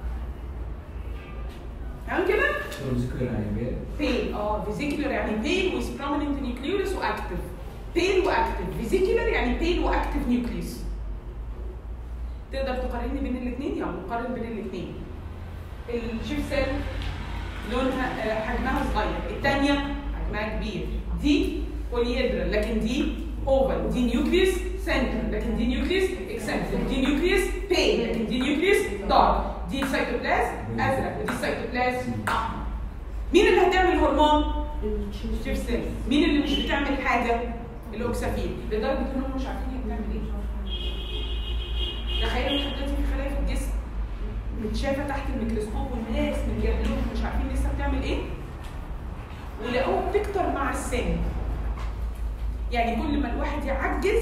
A: تمام كده؟
D: ذكر يعني بيت
A: بيل اه فيزيكولر يعني بيل ويز prominent نيوكليوس واكتف بيل واكتف فيزيكولر يعني بيل واكتف نيوكليوس تقدر تقارني بين الاثنين يلا نقارن بين الاثنين الشيف سيل لونها آه، حجمها صغير الثانيه حجمها كبير دي بولييدرال لكن دي اوفال دي نيوكليوس سنتر لكن دي نيوكليوس اكسنتر دي نيوكليوس بيل لكن دي نيوكليوس دارك دي سيتوبلازم ازرق ودي سيتوبلازم احمر مين اللي هتعمل هرمون؟ الشيف سيل مين اللي مش بتعمل حاجه؟ الاوكسافين لدرجه انهم مش عارفين هي بتعمل ايه تخيلوا الحاجات دي في خلايا في الجسم متشافه تحت الميكروسكوب والناس من جهلهم مش عارفين لسه بتعمل ايه ولقوها بتكتر مع السن يعني كل ما الواحد يعجز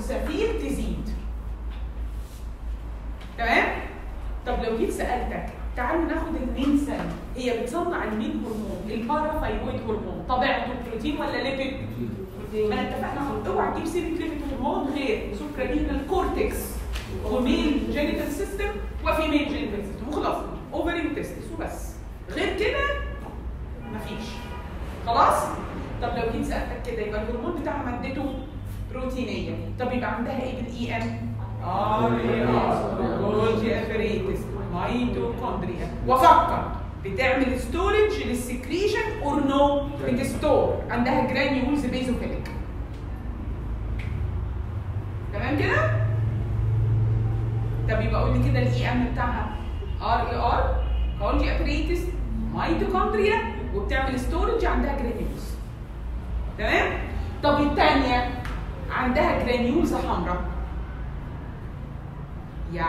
A: الاوكسافين تزيد تمام طب لو جيت سالتك تعالوا ناخد المين سيل هي بتصنع المين هرمون الباراثايرويد هرمون طبيعته بروتين ولا ليبيد؟ ما اتفقنا اوعى تجيب سيره ليبيد هرمون غير سوبرالينال كورتكس وميل جينيتال سيستم وفيميل جينيتال سيستم وخلاص اوفري وتستس وبس غير كده مفيش خلاص طب لو جيت سالتك كده يبقى الهرمون بتاعها مادته بروتينيه طب يبقى عندها ايه بالاي ام ار اي ار جولجي ابريتس ميتوكوندريا وفكر بتعمل ستورج للسكريشن اور نو بتستور عندها جرانيولز بيزوفيليك تمام كده طب يبقى قول لي كده الاي ام بتاعها ار اي ار جولجي ابريتس ميتوكوندريا وبتعمل ستورج عندها جرانيولز تمام طب الثانيه عندها جرانيولز حمراء يا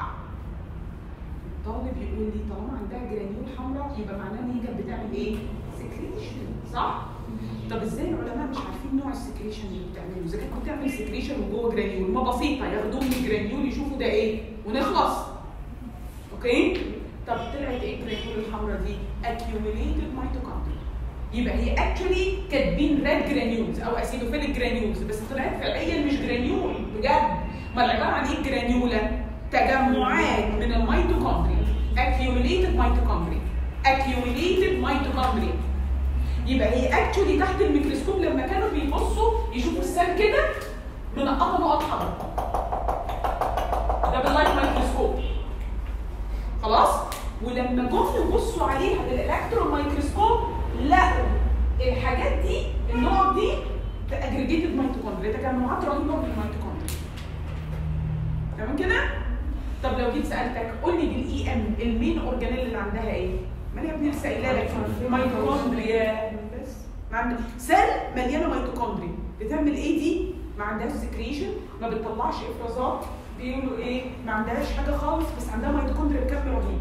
A: الطالب يقول لي طالما عندها جرانيول حمراء يبقى معناه ان هي كانت بتعمل ايه؟ سكريشن صح؟ طب ازاي العلماء مش عارفين نوع السكريشن اللي بتعمله؟ اذا كانت بتعمل سكريشن وجوه جرانيول ما بسيطه ياخدوه من الجرانيول يشوفوا ده ايه ونخلص. اوكي؟ طب طلعت ايه الجرانيول الحمراء دي؟ accumulated mitochondria. يبقى هي اكشولي كاتبين ريد جرانيولز او اسيدوفيليك جرانيولز بس طلعت فعليا مش جرانيول بجد. ما عباره عن ايه الجرانيولا؟ تجمعات من الميتوكوندريا accumulated mitochondria accumulated mitochondria يبقى هي اكشولي تحت الميكروسكوب لما كانوا بيبصوا يشوفوا السيل كده منقطه نقط حمراء ده باللايت مايكروسكوب خلاص ولما جم يبصوا عليها بالالكترون مايكروسكوب لقوا الحاجات دي النقط دي اجريجيتد ميتوكوندريا تجمعات رهيبه من الميتوكوندريا تمام كده؟ طب لو جيت سالتك قول لي بالاي ام المين اورجانيل اللي عندها ايه؟ ما انا يا ابني لسه قايله لك ميتوكوندريا بس ما عندها سيل مليانه ميتوكوندريا بتعمل ايه دي؟ ما عندهاش سكريشن ما بتطلعش افرازات بيقولوا ايه؟ ما عندهاش حاجه خالص بس عندها ميتوكوندريا بكم رهيب.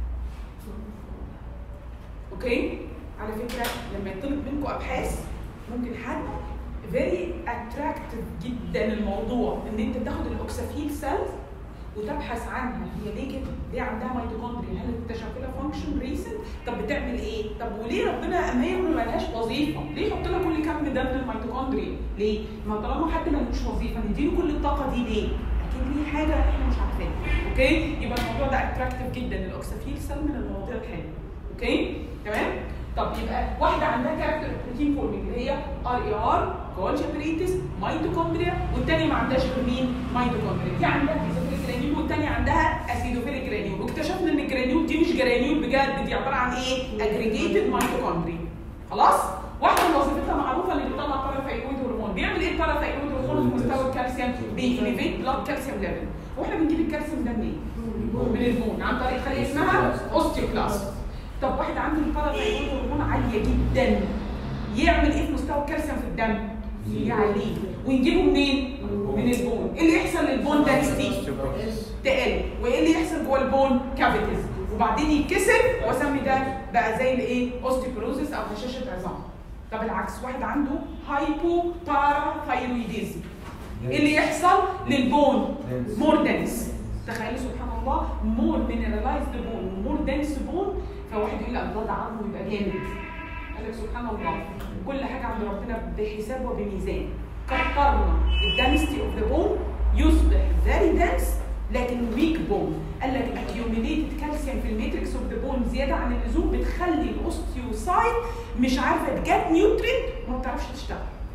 A: اوكي؟ على فكره لما يطلب منكم ابحاث ممكن حد فيري اتراكتيف جدا الموضوع ان انت تاخد الاوكسافيل سيلز وتبحث عنها هي ليه كده؟ ليه عندها ميتوكوندريا؟ هل اكتشف لها فانكشن ريسنت؟ طب بتعمل ايه؟ طب وليه ربنا اما هي ما لهاش وظيفه؟ ليه يحط لها كل كم ده من الميتوكوندريا؟ ليه؟ ما طالما حد ملوش وظيفه نديله كل الطاقه دي ليه؟ اكيد ليه حاجه احنا مش عارفينها، اوكي؟ يبقى الموضوع ده اتراكتيف جدا الاوكسافيل سيل من المواضيع الحلوه، اوكي؟ تمام؟ طب يبقى واحده عندها كاركتر بروتين فورمينج اللي هي ار اي ار جولجي بريتس ميتوكوندريا والثانيه ما عندهاش غير مين؟ ميتوكوندريا دي عندها بيزوفيليك جرانيول والثانيه عندها اسيدوفيليك جرانيول واكتشفنا ان الجرانيول دي مش جرانيول بجد دي عباره عن ايه؟ اجريجيتد ميتوكوندريا خلاص؟ واحده من وظيفتها معروفه اللي بتطلع باراثايرويد هرمون بيعمل ايه الباراثايرويد هرمون في مستوى الكالسيوم؟ بيليفيت بلاد كالسيوم ليفل واحنا بنجيب الكالسيوم ده منين؟ من البون عن طريق خليه اسمها اوستيوكلاست طب واحد عنده الباراثايرويد هرمون عاليه جدا يعمل ايه في مستوى الكالسيوم في الدم؟ يعليه ونجيبه منين؟ من البون ايه اللي يحصل للبون دنسيتي؟ تقل وايه اللي يحصل جوه البون؟ كافيتيز وبعدين يتكسر واسمي ده بقى زي الايه؟ اوستيوبروزيس او هشاشه عظام طب العكس واحد عنده هايبو باراثايرويديزم ايه اللي يحصل للبون؟ مور دنس تخيلوا سبحان الله مور مينرالايزد بون ومور دنس بون فواحد يقول الله ده عظمه يبقى جامد قال لك سبحان الله كل حاجه عند ربنا بحساب وبميزان كترنا الدنسيتي اوف ذا بون يصبح فيري دنس لكن ويك بون قال لك اكيوميليتد كالسيوم في الماتريكس اوف ذا بون زياده عن اللزوم بتخلي الاوستيوسايت مش عارفه تجات نيوترينت وما بتعرفش تشتغل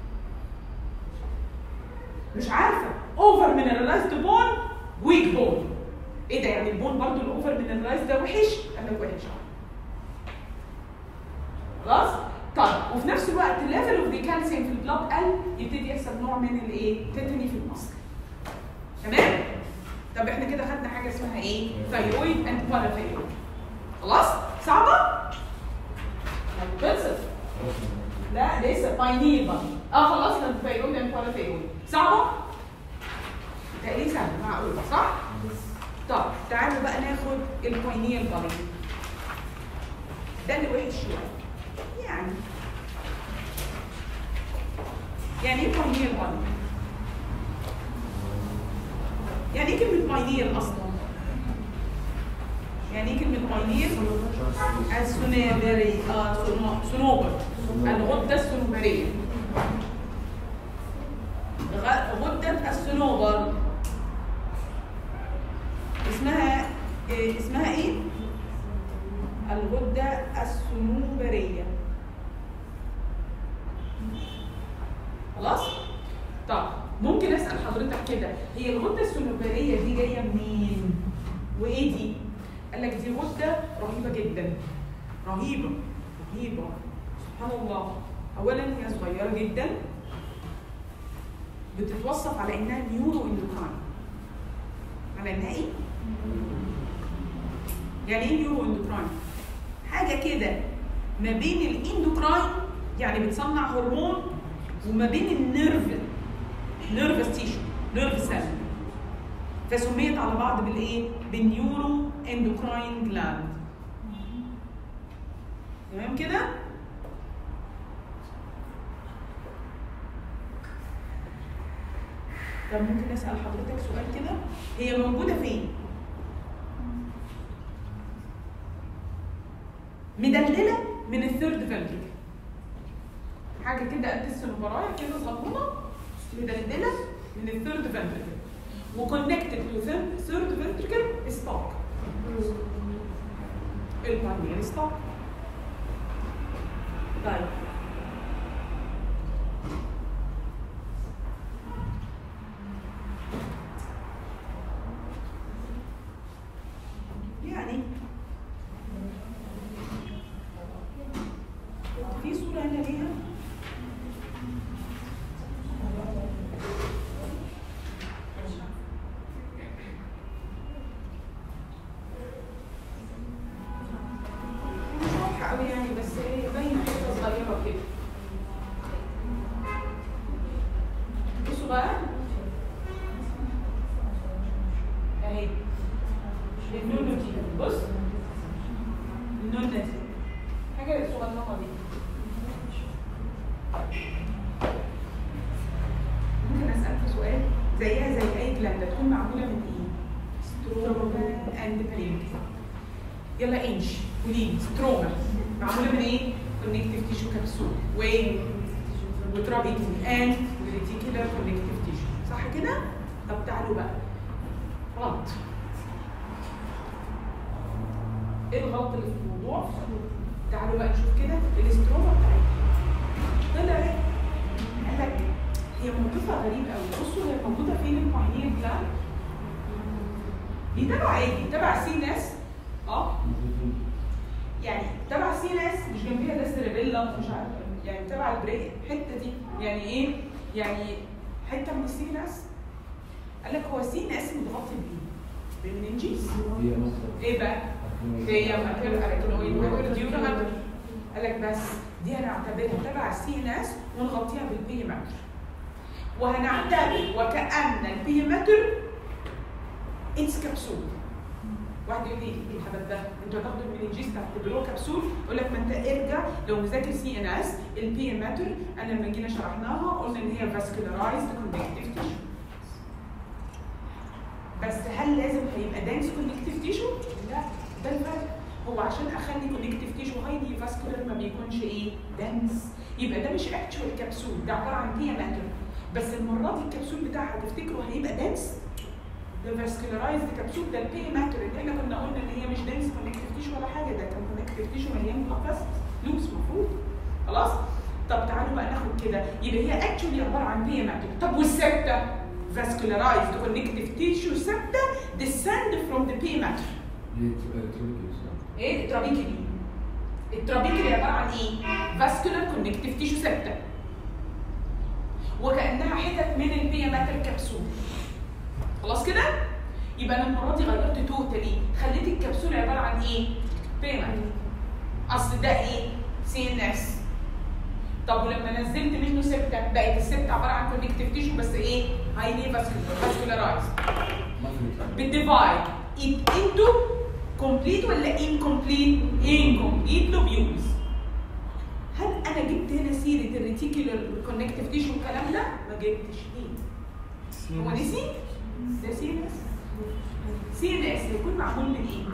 A: مش عارفه اوفر مينرالايزد بون ويك بون ايه ده يعني البون برضو الاوفر مينرالايزد ده وحش قال لك وحش خلاص طيب وفي نفس الوقت الليفل اوف ذا كالسيوم في البلاد قل يبتدي يحصل نوع من الايه تيتاني في المصل تمام طب احنا كده خدنا حاجه اسمها ايه ثايرويد اند باراثايرويد خلاص صعبه خلصت لا لسه باينير بقى اه خلصنا الثايرويد اند باراثايرويد صعبه تقريبا سهل معقوله صح طب تعالوا بقى ناخد الباينير بقى ده اللي وحش شويه يعني يعني ايه باينير بقى يعني ايه كلمه باينير اصلا يعني يعني ايه كلمه باينير السنابري اه سنو- صنوبر الغده الصنوبريه غ- غده الصنوبر اسمها إيه اسمها ايه الغده الصنوبريه خلاص طب ممكن اسال حضرتك كده هي الغده الصنوبريه دي جايه منين وايه دي قال لك دي غده رهيبه جدا رهيبه رهيبه سبحان الله اولا هي صغيره جدا بتتوصف على انها نيورو اندوكراين على انها ايه يعني ايه نيورو اندوكراين حاجه كده ما بين الاندوكراين يعني بتصنع هرمون وما بين النيرف نيرفس تيشو نيرف سيل فسميت على بعض بالايه بالنيورو اندوكراين جلاند تمام كده طب ممكن اسال حضرتك سؤال كده هي موجوده فين مدلله من الثيرد فنتريكل حاجه كده قد السنوبرايه كده صغنونه مدلله من الثيرد فنتريكل وكونكتد تو ثيرد فنتريكل ستوك الباينير ستوك طيب يعني في صورة هنا ليها مش واضحة أوي يعني بس هي باينة حتة صغيرة كده بصوا بقى أهي النونو دي بص النونة دي حاجة صغننة دي ممكن أسألك سؤال زيها زي أي جلاندة تكون معمولة من إيه؟ ستروما أند برينكس يلا انش قولي ستروما معمولة من إيه؟ كونكتيف تيشو كبسول و وترابيكي أند ريتيكولار كونكتيف تيشو صح كده؟ طب تعالوا بقى غلط ايه الغلط اللي في الموضوع تعالوا بقى نشوف كده الاستروما بتاعتها طلع قال لك هي موقفها غريب قوي بصوا هي موجوده فين الباينير جلاند دي تبع ايه دي تبع سي ناس اه يعني تبع سي ناس مش جنبيها ده سيربيلا مش عارف يعني تبع البريك الحته دي يعني ايه يعني حته من السي ناس قال لك هو سي ناس متغطي بايه بالمنجيز
D: هي مصر
A: ايه بقى هي ماتيريال اركنويد ويرديولا قال لك بس دي هنعتبرها تبع السي ان اس ونغطيها بالبيمتر وهنعتبر وكأن البيمتر اتس كبسول واحد يقول لي ايه الهبل ده انتوا هتاخدوا المنجيز تعتبروه كبسول يقول لك ما انت ارجع لو مذاكر سي ان اس البيمتر انا لما جينا شرحناها قلنا ان هي فاسكولارايزد كونكتيف تيشو بس هل لازم هيبقى دانس كونكتيف تيشو؟ لا ده الفرق هو عشان اخلي كونكتيف تيشو هايلي فاسكولار ما بيكونش ايه؟ دانس يبقى ده مش اكتشوال كبسول ده عباره عن بيا ماتر بس المره دي الكبسول بتاعها تفتكروا هيبقى دانس؟ ده فاسكولارايزد كبسول ده البيا ماتر اللي احنا كنا قلنا ان هي مش دانس كونكتيف تيشو ولا حاجه ده كان كونكتيف تيشو مليان قفص لوس مفروض خلاص؟ طب تعالوا بقى ناخد كده يبقى هي اكشولي عباره عن بيا ماتر طب والسبته؟ vascularized connective tissue septa descend from the pay matter.
D: هي تروبيكي صح؟
A: ايه الترابيكلي؟ الترابيكلي عباره عن ايه؟ vascular connective tissue septa. وكانها حتت من البيا ماتر كبسول. خلاص كده؟ يبقى انا المره دي غيرت توتالي خليت الكبسول عباره عن ايه؟ بيا ماتر. اصل ده ايه؟ سي ان اس. طب ولما نزلت منه سبته بقت السبته عباره عن كونكتيف تيشو بس ايه؟ هايلي فاسكولارايز بتديفايد it into complete ولا incomplete؟ incomplete lobules هل انا جبت هنا سيره الريتيكولار كونكتيف تيشو والكلام ده؟ ما جبتش ليه؟ هو نسي؟ ده سيريس؟ سي ان اس هيكون معمول من ايه؟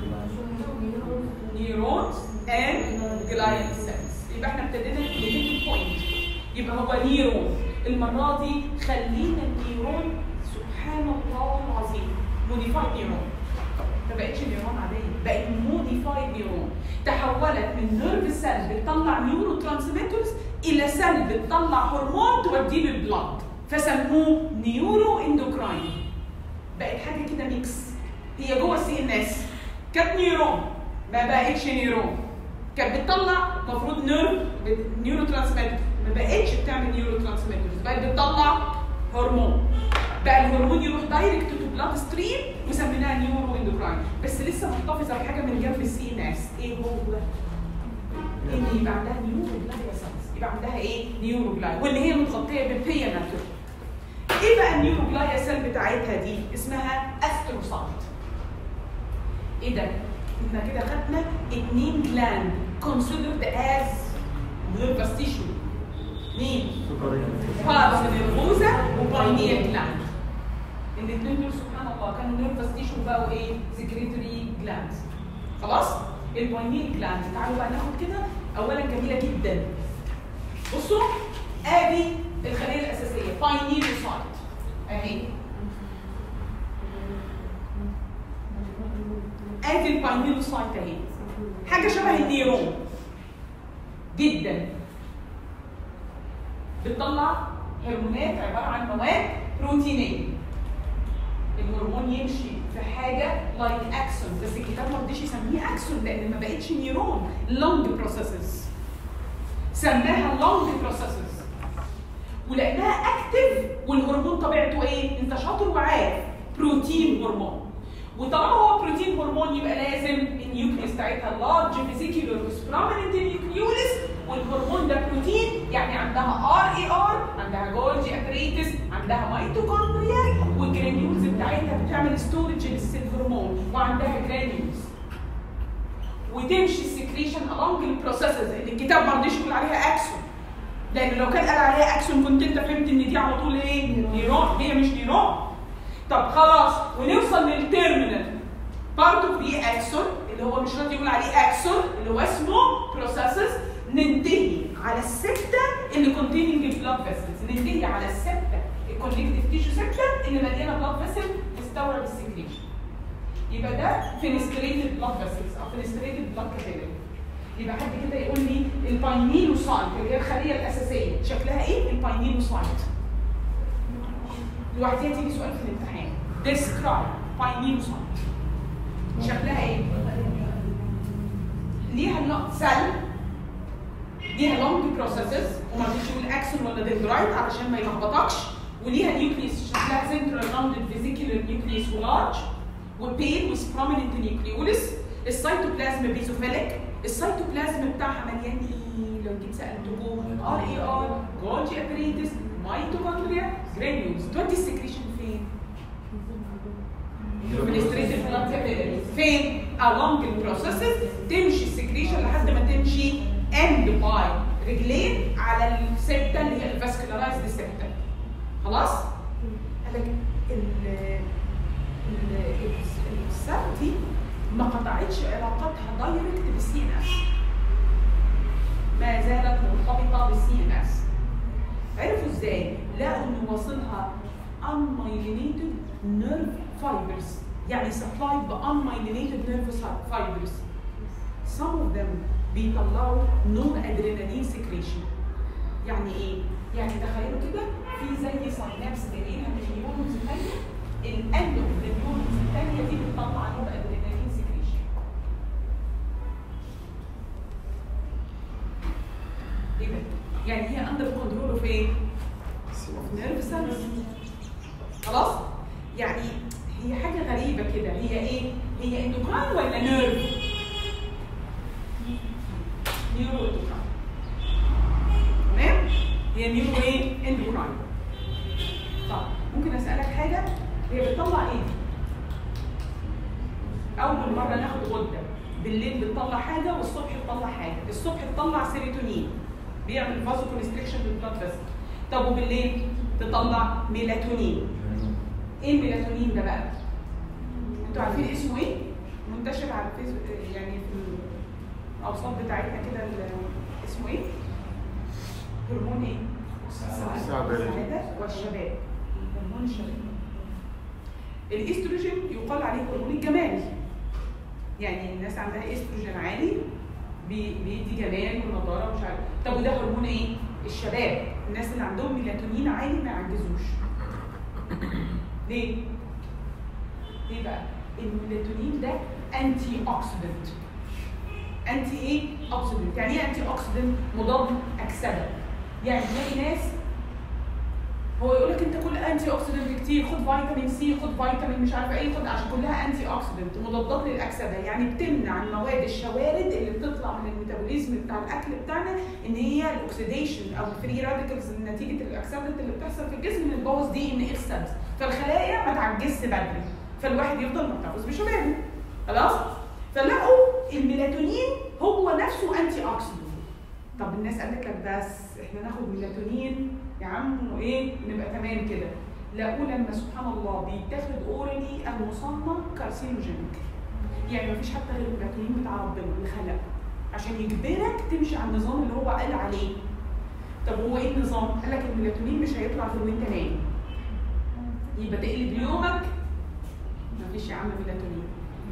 A: نيورونز اند جلايال سيلز يبقى احنا ابتدينا نبتدي بوينت يبقى هو نيرون المره دي خلينا النيرون سبحان الله العظيم موديفايد نيرون ما بقتش نيرون عاديه بقت موديفايد نيرون تحولت من نيرف سيل بتطلع نيورو ترانسميترز الى سيل بتطلع هرمون توديه للبلاد فسموه نيورو اندوكراين بقت حاجه كده ميكس هي جوه السي ان اس كانت نيرون ما بقتش نيرون كانت بتطلع المفروض نيرف نيورو ترانسميتر ما بقتش بتعمل نيورو ترانسميترز بقت بتطلع هرمون بقى الهرمون يروح دايركت تو بلاد ستريم وسميناها نيورو اندوكراين بس لسه محتفظه بحاجه من جنب السي ان اس ايه هو ان يبقى عندها نيورو جلايا سيلز يبقى عندها ايه نيورو جلايا واللي هي متغطيه بالبيا ماتر ايه بقى النيورو جلايا سيل بتاعتها دي اسمها استروسايت ايه ده احنا كده خدنا اتنين جلاند considered as nervous tissue مين؟ باراسينيرفوزا وباينير جلاند الاثنين دول سبحان الله كانوا نيرفس تيشو بقوا ايه؟ سكريتوري جلاند خلاص؟ الباينير جلاند تعالوا بقى ناخد كده اولا جميله جدا بصوا ادي الخليه الاساسيه باينير سايت اهي ادي الباينير سايت اهي حاجه شبه النيرون جدا بتطلع هرمونات عباره عن مواد بروتينيه الهرمون يمشي في حاجه لايك اكسون بس الكتاب ما رضيش يسميه اكسون لان ما بقتش نيرون لونج بروسيسز سماها لونج بروسيسز ولانها اكتف والهرمون طبيعته ايه؟ انت شاطر وعارف بروتين هرمون وطالما هو بروتين هرمون يبقى لازم النيوكليس بتاعتها لارج فيزيكولار بروميننت نيوكليوليس والهرمون ده بروتين يعني عندها ار اي ار عندها جولجي ابريتس عندها ميتوكوندريا والجرانيولز بتاعتها بتعمل ستورج للسيل هرمون وعندها جرانيولز وتمشي السكريشن along البروسيسز اللي الكتاب ما رضيش يقول عليها اكسون لان لو كان قال عليها اكسون كنت انت فهمت ان دي على طول ايه؟ نيرون هي مش نيرون طب خلاص ونوصل للتيرمينال بارت اوف دي اكسون اللي هو مش راضي يقول عليه اكسون اللي هو اسمه بروسيسز ننتهي على السته اللي كونتيننج بلاد فيسلز ننتهي على السته الكونكتيف تيشو سته اللي مليانه بلاد فيسل تستوعب السكريشن يبقى ده فينستريتد بلاد فيسلز او فينستريتد بلاد كابيلاري يبقى حد كده يقول لي الباينيلوسايت اللي هي الخليه الاساسيه شكلها ايه الباينيلوسايت لوحديها تيجي سؤال في الامتحان describe باينيلوسايت شكلها ايه ليها نوع سيل ليها لونج بروسيسز وما رضيتش يقول اكسون ولا دندرايت علشان ما يلخبطكش وليها نيوكليس شكلها سنترال راوندد فيزيكولار نيوكليس ولارج وبيل وذ بروميننت نيوكليوليس السيتوبلازم بيزوفيليك السيتوبلازم بتاعها مليان ايه لو جيت سالتكم ار اي ار جولجي ابريتس ميتوكوندريا جرانيولز تودي السكريشن فين؟ administrative blood capillaries فين؟ along البروسيسز تمشي السكريشن لحد ما تمشي end by رجلين على السبتة اللي هي الفاسكولارايزد سبتة خلاص؟ قال لك ال- ال- السبت دي ما قطعتش علاقتها دايركت بالسي ان اس ما زالت مرتبطه بالسي ان اس عرفوا ازاي؟ لقوا ان واصلها unmyelinated nerve fibers يعني supplied ب unmyelinated nerve fibers some of them بيطلعوا نون ادرينالين سكريشن يعني ايه؟ يعني تخيلوا كده في زي ساينابس جايين من النيورونز الثانيه الاند اوف النيورونز الثانيه دي بتطلع نون ادرينالين سكريشن ايه ده؟ يعني هي اندر كنترول اوف ايه؟ نيرف سيلز خلاص؟ يعني هي حاجه غريبه كده هي ايه؟ هي اندوكراين ولا نيرف؟ نيورو اندوكراين تمام؟ هي نيورو ايه؟ اندوكراين طب ممكن اسالك حاجه هي بتطلع ايه؟ اول مره ناخد غده بالليل بتطلع حاجه والصبح تطلع حاجه الصبح تطلع سيروتونين بيعمل فازو كونستريكشن بالبلاد فيسل طب وبالليل تطلع ميلاتونين ايه الميلاتونين ده بقى انتوا عارفين اسمه ايه؟ منتشر على الفيسبوك يعني في الاوساط بتاعتنا كده ال- اسمه ايه؟ هرمون ايه؟
C: السعادة.
A: السعادة والشباب هرمون الشباب الاستروجين يقال عليه هرمون الجمال يعني الناس عندها استروجين عالي بي- بيدي جمال ونضاره ومش عارف طب وده هرمون ايه؟ الشباب الناس اللي عندهم ميلاتونين عالي ما يعجزوش ليه؟ ليه بقى؟ الميلاتونين ده انتي اوكسيدنت انتي ايه؟ اوكسيدنت يعني ايه انتي اوكسيدنت؟ مضاد اكسده يعني تلاقي ناس هو يقول لك انت كل انتي اوكسيدنت كتير خد فيتامين سي خد فيتامين مش عارفه ايه خد عشان كلها انتي اوكسيدنت مضادات للاكسده يعني بتمنع المواد الشوارد اللي بتطلع من الميتابوليزم بتاع الاكل بتاعنا ان هي الاكسيديشن او الفري راديكالز نتيجه الاكسدنت اللي بتحصل في الجسم اللي تبوظ دي ان ايه سيلز فالخلايا ما تعجزش بدري فالواحد يفضل محتفظ بشبابه خلاص فلقوا الميلاتونين هو نفسه انتي اوكسيدنت طب الناس قالت لك بس احنا ناخد ميلاتونين يا عم وايه نبقى تمام كده لقوا لما سبحان الله بيتاخد اورالي المصنع كارسينوجينيك يعني مفيش حتى غير الميلاتونين بتاع ربنا اللي خلقه عشان يجبرك تمشي على النظام اللي هو قال عليه طب هو ايه النظام؟ قال لك الميلاتونين مش هيطلع غير وانت نايم يبقى تقلب يومك مفيش يا عم ميلاتونين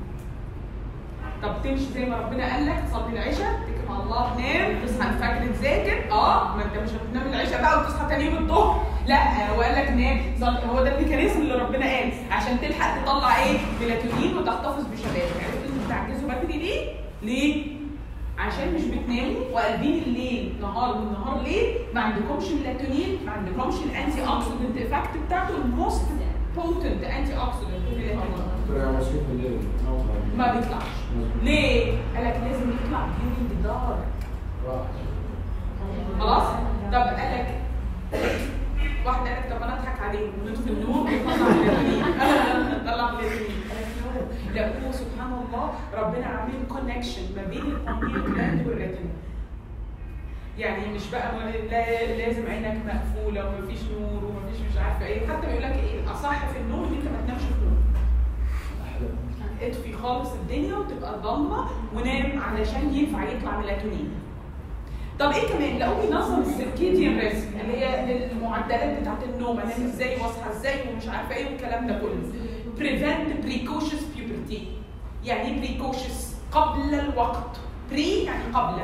A: طب تمشي زي ما ربنا قال لك تصلي العشاء تتكل على الله تنام تصحى الفجر تذاكر اه ما انت مش هتنام العشاء بقى وتصحى تاني يوم الظهر لا هو قال لك نام صلي هو ده الميكانيزم اللي ربنا قال عشان تلحق تطلع ايه ميلاتونين وتحتفظ بشبابك عرفت انتوا بتعجزوا بدري ليه؟ ليه؟ عشان مش بتناموا وقلبين الليل نهار والنهار ليل ما عندكمش ميلاتونين ما عندكمش الانتي اوكسيدنت افكت بتاعته الموست بوتنت انتي اوكسيدنت
D: دكتور يا مسكين في الليل
A: ما بيطلعش ليه؟ قال لك لازم يطلع during the dark خلاص؟ طب قال لك واحدة قالت طب انا اضحك عليه ونطفي النور ونطلع ميلاتونين طلع ميلاتونين قالت نو لقوه سبحان الله ربنا عامل كونكشن ما بين القميل جلاند والريتنا يعني مش بقى م- لا لازم عينك مقفوله ومفيش نور ومفيش مش عارفه ايه حتى بيقول لك ايه الاصح في النوم ان انت ما تنامش في النوم اطفي خالص الدنيا وتبقى ضلمه ونام علشان ينفع يطلع ميلاتونين طب ايه كمان لقوا بينظم السيركيديان ريسك اللي هي المعدلات بتاعت النوم انام ازاي واصحى ازاي ومش عارفه ايه والكلام ده كله prevent precocious puberty يعني ايه precocious قبل الوقت بري يعني قبل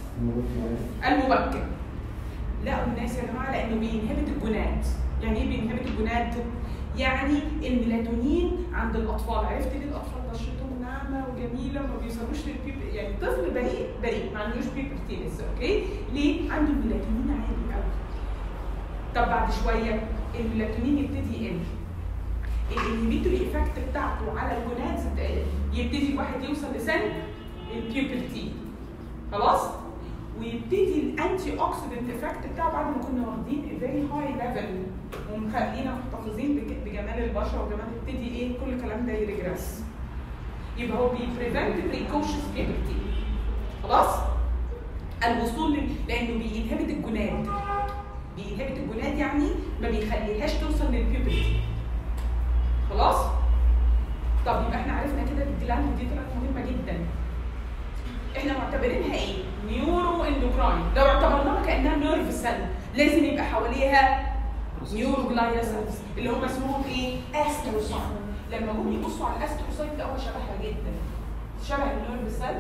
A: المبكر لقوا الناس يا جماعه لانه بينهبت الجونات يعني ايه بينهبت الجونات يعني الميلاتونين عند الاطفال عرفت ليه الاطفال بشرتهم ناعمه وجميله وما بيوصلوش للبيب يعني طفل بريء بريء ما عندوش بيبرتي لسه اوكي ليه عنده الميلاتونين عالي قوي طب بعد شويه الميلاتونين يبتدي يقل الانهبيتوري ايفكت بتاعته على الجونات يبتدي الواحد يوصل لسن البيوبرتي خلاص ويبتدي الانتي اوكسيدنت افكت بتاعه بعد ما كنا واخدين فيري هاي ليفل ومخلينا محتفظين بج- بجمال البشره وجمال يبتدي ايه كل الكلام ده يريجرس يبقى هو بيبريفنت بريكوشس بيبرتي خلاص الوصول لل- لانه بينهبت الجناد بينهبت الجناد يعني ما بيخليهاش توصل للبيوبرتي خلاص طب يبقى احنا عرفنا كده الجلاند دي طلعت مهمه جدا احنا معتبرينها ايه؟ نيورو اندوكراين لو اعتبرناها كانها نيرف سيل لازم يبقى حواليها نيورو جلايا سيلز اللي هم اسمهم ايه؟ استروسايت لما جم يبصوا على الاستروسايت لقوها شبهها جدا شبه النيرف سيل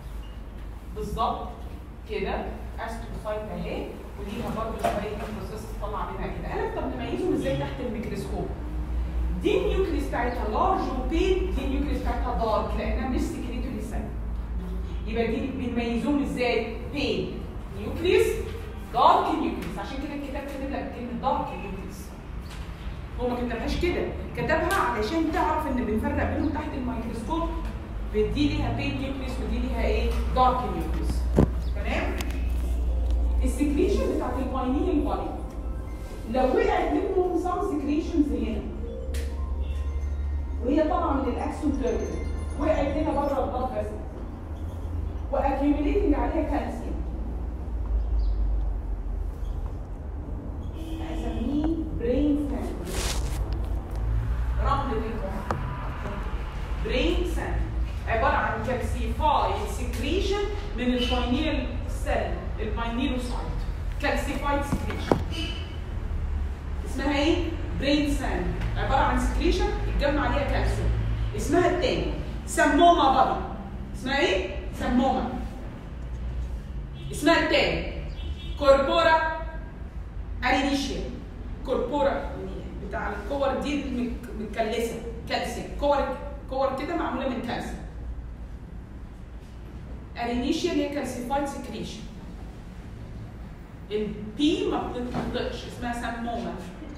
A: بالظبط كده استروسايت اهي وليها برضه شويه بروسيس طالعه منها كده قالك طب نميزهم ازاي تحت الميكروسكوب دي النيوكليس بتاعتها لارج وبين دي النيوكليس بتاعتها دارك لانها مش سكريتوري سيل يبقى دي بنميزهم ازاي؟ بين نيوكليس دارك نيوكليس عشان كده الكتاب كاتب لك كلمه دارك نيوكليس هو ما كتبهاش كده كتبها علشان تعرف ان بنفرق بينهم تحت الميكروسكوب دي ليها بين نيوكليس ودي ليها ايه؟ دارك نيوكليس تمام؟ السكريشن بتاعت الباينين الباين لو وقعت منهم سام سكريشنز هنا وهي طالعه من الاكسون تيرمينال وقعت هنا بره البلد فيسل واكيوميليتنج عليها كالسيوم اسميه برين ساند رمل المخ من الباينيل سيل الباينيلوسايت كالسيفايد سكريشن اسمها ايه؟ برين ساند عباره عن سكريشن اتجمع عليها كالسيوم اسمها التاني سمومه بابا اسمها ايه؟ سمومه اسمها التاني كوربورا ارينيشيا كوربورا بتاع الكور دي المك- متكلسه كالسيوم كور كور كده معموله من كالسيوم ارينيشيا اللي هي كالسيفايد سكريشن البي ما بتنطقش اسمها سمومه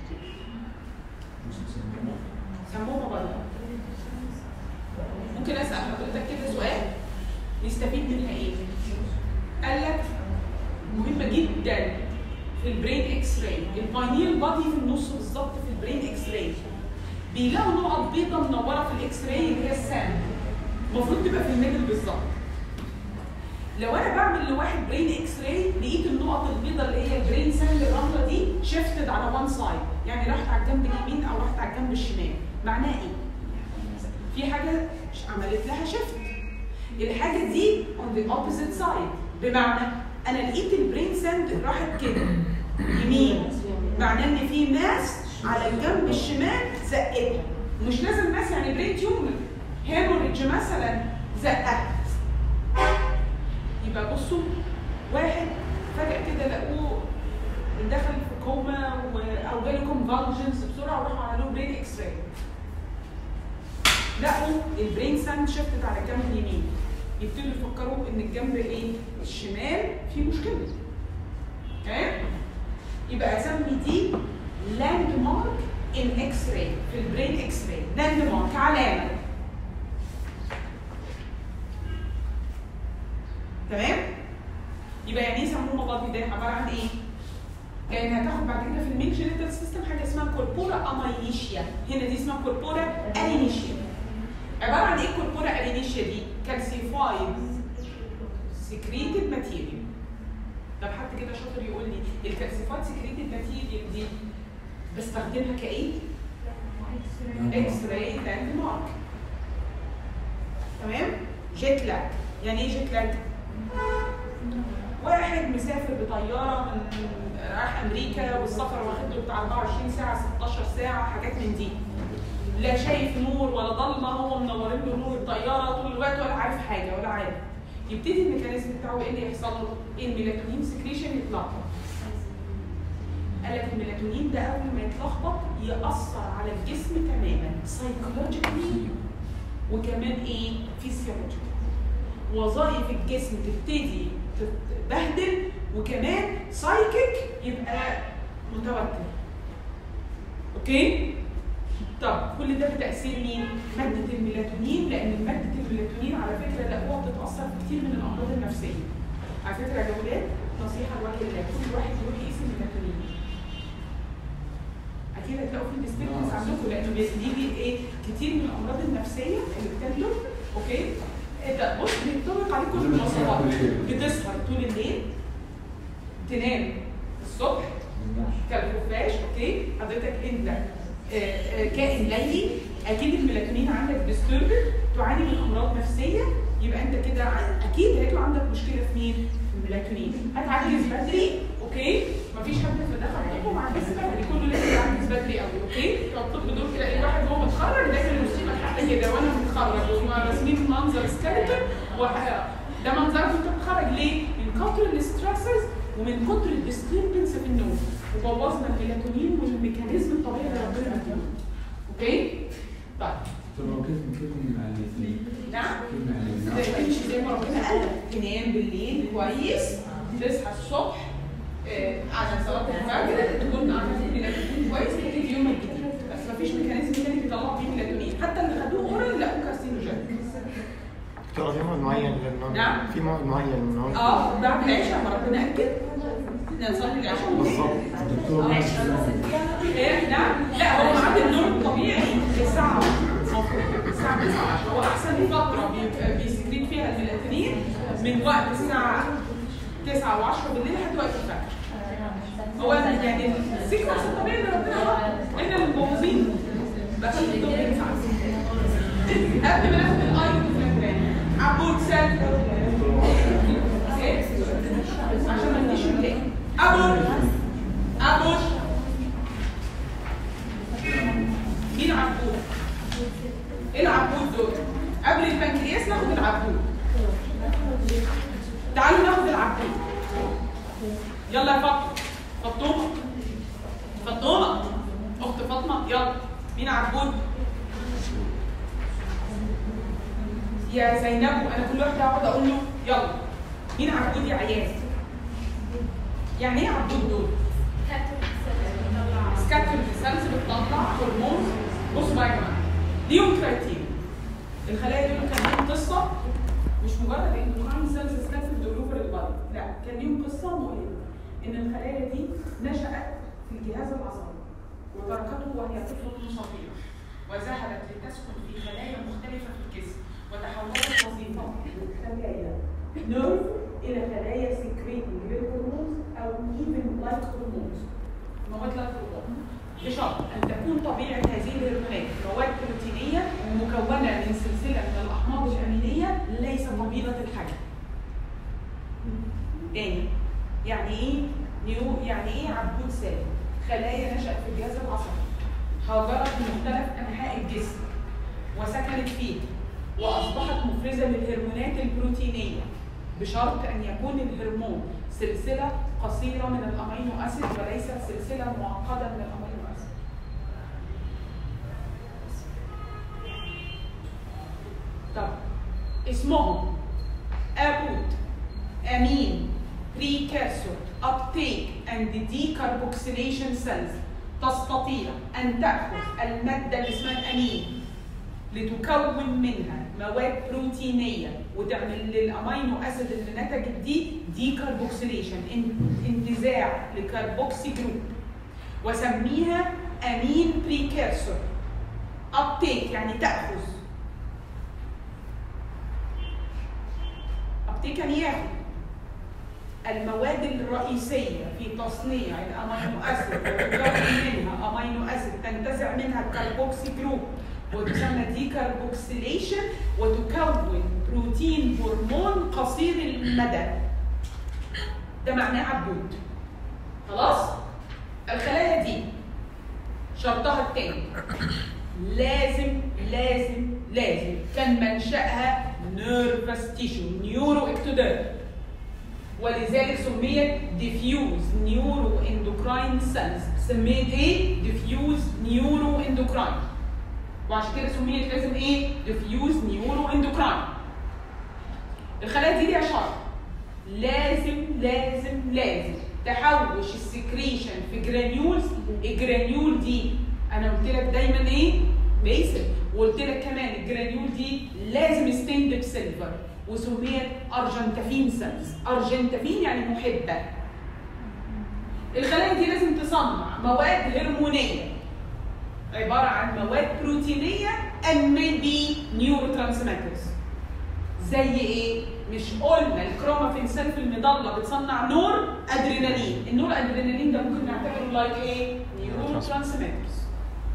A: سمومه برضه ممكن اسال حضرتك كده سؤال نستفيد منها ايه؟ قال لك مهمه جدا في البرين اكس راي الباينيل بادي في النص بالظبط في البرين اكس راي بيلاقوا نقط بيضاء منوره في الاكس راي اللي هي السام المفروض تبقى في الميدل بالظبط لو انا بعمل لواحد برين اكس راي لقيت النقط البيضاء اللي هي البرين سيل الرمله دي شيفتد على وان سايد يعني راحت على الجنب اليمين او راحت على الجنب الشمال معناها ايه؟ في حاجه عملت لها شيفت الحاجه دي on the opposite side بمعنى انا لقيت البرين ساند راحت كده يمين معناه ان في ماس على الجنب الشمال زقتها مش لازم ماس يعني برين تيومر هيموريدج مثلا زقها يبقى بصوا واحد فجأة كده لقوه دخل في كوما و... او جاله كونفالجنس بسرعه وراحوا عملوا برين اكس راي لقوا البرين ساند شفتت على الجنب اليمين يبتدوا يفكروا ان الجنب ايه الشمال فيه مشكله تمام يبقى اسمي دي لاند مارك ان اكس راي في البرين اكس راي لاند مارك علامه تمام يبقى يعني ايه سمومه بادي ده عباره عن ايه لان هتاخد بعد كده في المين جينيتال سيستم حاجه اسمها كوربورا اماينيشيا هنا دي اسمها كوربورا ارينيشيا عباره عن ايه كوربورا ارينيشيا دي كالسيفايد سكريتد ماتيريال طب حد كده شاطر يقول لي الكالسيفايد سكريتد ماتيريال دي بستخدمها كايه اكس راي لاند مارك تمام جيت لاج يعني ايه جيت لاج واحد مسافر بطياره من رايح امريكا والسفر واخد له بتاع 24 ساعه 16 ساعه حاجات من دي لا شايف نور ولا ضلمه هو منورين له نور الطياره طول الوقت ولا عارف حاجه ولا عارف يبتدي الميكانيزم بتاعه ايه اللي يحصل له؟ الميلاتونين سكريشن يتلخبط قال لك الميلاتونين ده اول ما يتلخبط ياثر على الجسم تماما سايكولوجيكالي وكمان ايه فيسيولوجيكالي وظائف الجسم تبتدي تتبهدل وكمان سايكيك يبقى متوتر اوكي طب كل ده بتاثير مين ماده الميلاتونين لان ماده الميلاتونين على فكره لقوها بتتاثر في كتير من الامراض النفسيه على فكره يا جولات نصيحه لوجه الله كل واحد يروح يقيس الميلاتونين اكيد هتلاقوا في ديستنس عندكم لانه بيجي ايه كتير من الامراض النفسيه اللي بتنتج اوكي إيه ده بص بينطبق عليك كل المواصفات بتسهر طول الليل تنام الصبح كالخفاش اوكي حضرتك انت آه، آه، كائن ليلي اكيد الميلاتونين عندك ديستربد تعاني من امراض نفسيه يبقى انت كده ع- اكيد هيطلع عندك مشكله في مين؟ في الميلاتونين هتعجز بدري اوكي مفيش حد في دخل طب معجز بدري كله لازم يعجز بدري قوي اوكي بتوع الطب دول كده اي واحد هو متخرج داخل المصيبه الحق كده وانا متخرج وهم راسمين منظر سكeleton ده منظرك وانت متخرج ليه؟ من كتر الاسترسز ومن كتر الديستربنس في النوم وبوظنا الميلاتونين والميكانيزم الطبيعي اللي ربنا مديهولنا اوكي؟ طيب
D: طب هو كيف كيف مع الاثنين؟
A: نعم
D: كيف مع الاثنين؟
A: تمشي زي ما ربنا قال تنام بالليل كويس تصحى الصبح آه، على صلاه الفجر تكون عندك ميلاتونين كويس تبتدي يومك جديد بس مفيش ميكانيزم تاني بيطلع فيه ميلاتونين حتى اللي خدوه اورال لقوه كارسينوجين
C: ترى في موعد معين للنوم
A: نعم.
C: في موعد معين للنوم
A: اه بعد العشاء ما ربنا اكد نصلي العشاء
C: بالظبط
D: الدكتور
A: ماشي. ايه نعم لا هو ميعاد النوم الطبيعي الساعة المفروض الساعة 9 هو أحسن فترة بيبقى بيسكريت فيها الميلاتونين من وقت الساعة 9 و10 بالليل لحد وقت الفجر هو يعني السيكونس الطبيعي اللي ربنا عمله. احنا اللي مبوظين بخلي الدور ينفع قبل ما ناخد الايون عبود سال عشان ما نديش تاني ابوش ابوش مين عبود؟ ايه العبود دول؟ قبل البنكرياس ناخد العبود تعالوا ناخد العبود يلا يا فاطمه فطومه فطومه اخت فاطمه يلا مين عبود؟ يا زينب انا كل واحده اقعد اقول له يلا مين عبود يا عيال؟ يعني ايه عبود دول؟ سكاتر سيلز بتطلع هرمون بصوا بقى يا جماعه ليهم كرايتيريا الخلايا دول كان ليهم قصه مش مجرد اندوكراين سيلز سكاتر دول اوفر البادي لا كان ليهم قصه مؤلمه ان الخلايا دي نشات في الجهاز العصبي وتركته وهي طفله صغيره وذهبت لتسكن في خلايا مختلفه في الجسم وتحولت وظيفتها من خلايا نيرف الى خلايا سكريتنج للهرمونز او ايفن لايك هرمونز مواد لا تضر بشرط ان تكون طبيعه هذه الهرمونات مواد بروتينيه مكونه من سلسله من الاحماض الامينيه ليس طويله الحجم. تاني يعني ايه نيو يعني ايه عبود سالم؟ خلايا نشأت في الجهاز العصبي هاجرت في مختلف انحاء الجسم وسكنت فيه واصبحت مفرزه للهرمونات البروتينيه بشرط ان يكون الهرمون سلسله قصيره من الامينو اسيد وليس سلسله معقده من الامينو اسيد. طب اسمهم ابوت امين precursor uptake and decarboxylation cells تستطيع ان تاخذ الماده اللي اسمها الامين لتكون منها مواد بروتينيه وتعمل للامينو اسيد اللي نتجت دي دي كاربوكسيليشن انتزاع لكربوكسي جروب وسميها امين بريكيرسور ابتيك يعني تاخذ ابتيك يعني ياخذ المواد الرئيسية في تصنيع الأمينو أسيد وتكون منها أمينو أسيد تنتزع منها الكربوكسي جروب وتسمى ديكربوكسيليشن وتكون بروتين هرمون قصير المدى ده معناه عبود خلاص الخلايا دي شرطها التاني لازم لازم لازم كان منشأها نيرفس تيشو نيورو اكتوديرم ولذلك سميت ديفيوز نيورو اندوكراين سيلز سميت ايه؟ ديفيوز نيورو اندوكراين وعشان كده سميت لازم ايه؟ ديفيوز نيورو اندوكراين. الخلايا دي ليها شرط لازم لازم لازم تحوش السكريشن في جرانيولز الجرانيول دي انا قلت لك دايما ايه؟ بيسل وقلت لك كمان الجرانيول دي لازم ستيند بسيلفر وسميت ارجنتافين سيلز ارجنتافين يعني محبه الخلايا دي لازم تصنع مواد هرمونيه عباره عن مواد بروتينيه and maybe neurotransmitters زي ايه؟ مش قلنا الكرومافين سيل في المضله بتصنع نور ادرينالين، النور ادرينالين ده ممكن نعتبره لايك ايه؟ نيورو ترانسميترز.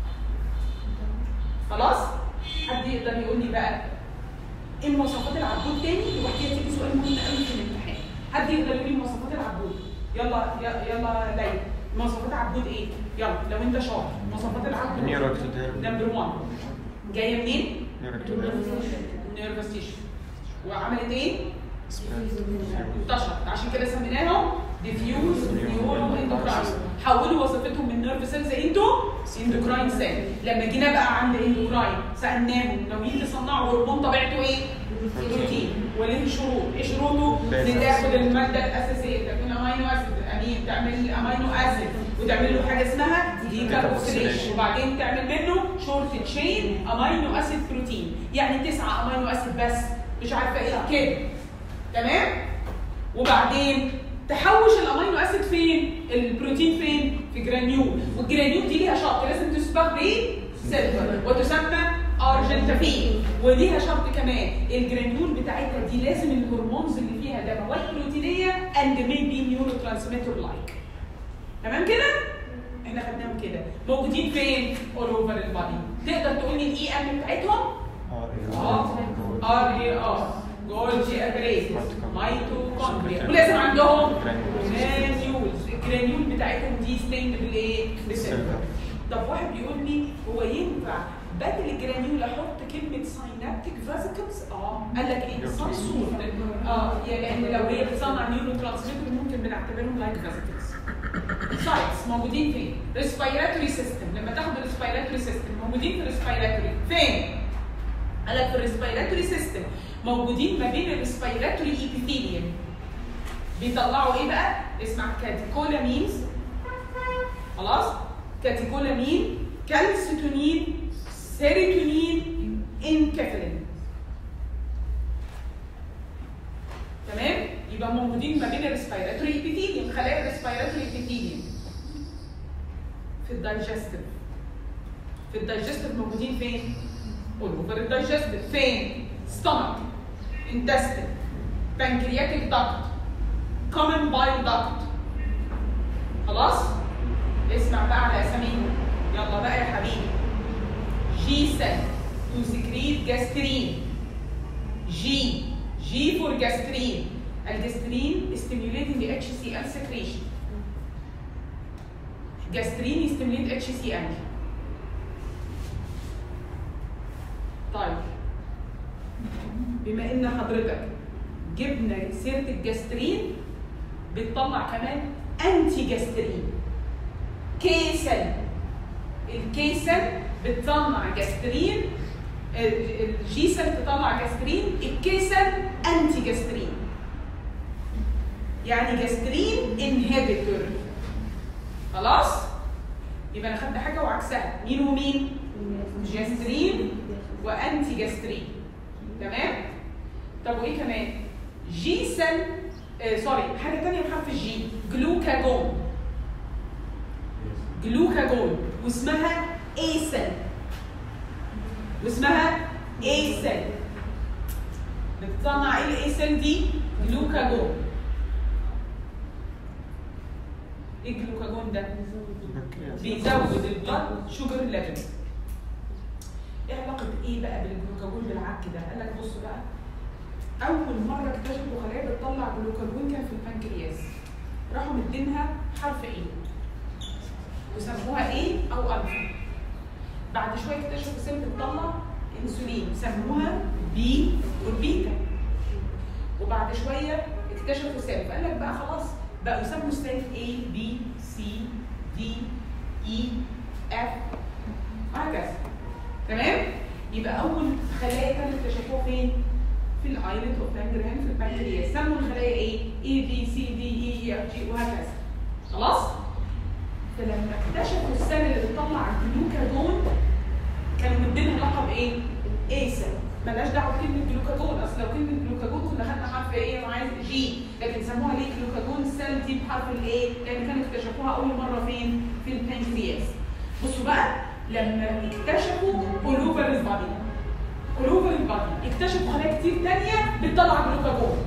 A: خلاص؟ حد يقدر يقول لي بقى ايه مواصفات العبود تاني؟ لوحديها تيجي سؤال مهم قوي في الامتحان. حد يقدر يقول لي مواصفات العبود؟ يلا يلا ليلى مواصفات عبود ايه؟ يلا لو انت شاطر مواصفات العبود
C: نيورو اكتوديرم
A: نمبر 1 جايه منين؟
C: نيورو اكتوديرم
A: نيرفس تيشو وعملت ايه؟ انتشرت عشان كده سميناهم ديفيوز نيورو اندوكراين حولوا وظيفتهم من نيرف سيلز انتو اندوكراين سيل لما جينا بقى عند اندوكراين سالناهم ناويين تصنعوا هرمون طبيعته ايه؟ بروتين وليه شروط؟ ايه شروطه؟ لتاخد الماده الاساسيه تكون امينو اسيد امين تعمل امينو اسيد وتعمل له حاجه اسمها ديكاربوكسيليشن وبعدين تعمل منه شورت تشين امينو اسيد بروتين يعني تسعه امينو اسيد بس مش عارفه ايه كده تمام وبعدين تحوش الامينو اسيد فين البروتين فين في جرانيول والجرانيول دي ليها شرط لازم تسبق بايه سيلفر وتسمى ارجنتافين وليها شرط كمان الجرانيول بتاعتها دي لازم الهرمونز اللي فيها ده مواد بروتينيه اند ميبي نيورو ترانسميتر لايك تمام كده احنا خدناهم كده موجودين فين اول اوفر البادي تقدر تقول لي الاي ام بتاعتهم اه ار اي ار جولجي ابريز مايتوكوندريا ميتوكوندريا ولازم عندهم جرانيولز الجرانيول بتاعتهم دي ستيند بالايه؟ بالسيلفر طب واحد بيقول لي هو ينفع بدل الجرانيول احط كلمه ساينابتيك فازيكلز اه قال لك ايه صرصور اه يعني لان لو هي بتصنع نيورو ترانسميتر ممكن بنعتبرهم لايك فازيكلز سايتس موجودين فين؟ ريسبيراتوري سيستم لما تاخد الريسبيراتوري سيستم موجودين في الريسبيراتوري فين؟ قال لك في الريسبيراتوري سيستم موجودين ما بين الريسبيراتوري ايبيثيليوم بيطلعوا ايه بقى؟ اسمع كاتيكولامينز خلاص؟ كاتيكولامين كالسيتونين سيروتونين انكفالين تمام؟ يبقى موجودين ما بين الريسبيراتوري ايبيثيليوم خلايا الريسبيراتوري ايبيثيليوم في الدايجستيف في الدايجستيف موجودين فين؟ قولوا في الدايجستيف فين؟ ستومك intestine pancreatic duct common bile duct خلاص؟ اسمع بقى على اساميهم يلا بقى يا حبيبي جي سيل تو سكريت جاسترين جي جي فور جاسترين الجاسترين stimulating HCl secretion جاسترين stimulate HCl طيب بما ان حضرتك جبنا سيره الجاسترين بتطلع كمان انتي جاسترين كيسل الكيسل بتصنع جاسترين ال- الجيسل تطلع جاسترين الكيسل انتي جاسترين يعني جاسترين انهبيتور خلاص يبقى انا خدت حاجه وعكسها مين ومين جاسترين وانتي جاسترين تمام طب وايه كمان جي سيل آه سوري حاجه ثانيه بحرف الجي جلوكاجون جلوكاجون واسمها اي سيل واسمها اي سيل بتصنع ايه الاي سيل دي جلوكاجون ايه الجلوكاجون ده بيزود البلد شوجر ليفل ايه علاقه ايه بقى بالجلوكاجون بالعك ده قال لك بص بقى اول مره اكتشفوا خلايا بتطلع جلوكاجون كان في البنكرياس راحوا مدينها حرف ايه وسموها ايه او الفا بعد شويه اكتشفوا سيل بتطلع انسولين سموها بي والبيتا وبعد شويه اكتشفوا سيل فقال لك بقى خلاص بقوا يسموا السيل A B C D E F وهكذا تمام يبقى اول خلايا كانوا اكتشفوها فين في الايلت اوف لانجرهام في البنكرياس سموا الخلايا ايه اي بي سي دي اي اف جي وهكذا خلاص فلما اكتشفوا السيل اللي بتطلع الجلوكاجون كانوا مدينها لقب ايه اي سيل ملهاش دعوه بكلمه جلوكاجون اصل لو كلمه جلوكاجون كنا خدنا حرف ايه انا عايز جي لكن سموها ليه جلوكاجون السيل دي بحرف الايه لان كانوا اكتشفوها اول مره فين في البنكرياس بصوا بقى لما اكتشفوا اولوفر البادي اولوفر البادي اكتشفوا خلايا كتير تانية بتطلع جلوكاجون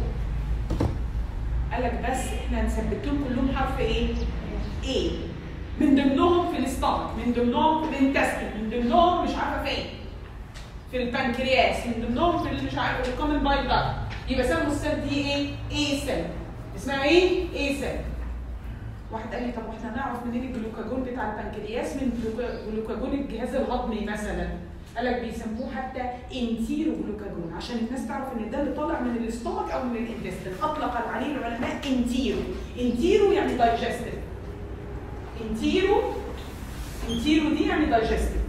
A: قال لك بس احنا هنثبت لهم كلهم حرف ايه؟ ايه من ضمنهم في الاستامك من ضمنهم في الانتستين من ضمنهم مش عارفه فين في البنكرياس من ضمنهم في اللي مش عارفه في الكومن باي داكت يبقى سموا السيل دي ايه؟ ايه سيل اسمها ايه؟ ايه سيل واحد قال لي طب واحنا نعرف منين الجلوكاجون بتاع البنكرياس من جلوكا- جلوكاجون الجهاز الهضمي مثلا قال لك بيسموه حتى انتيرو جلوكاجون عشان الناس تعرف ان ده اللي طالع من الاستومك او من الانتستين اطلق عليه العلماء انتيرو انتيرو يعني دايجستيف انتيرو انتيرو دي يعني دايجستيف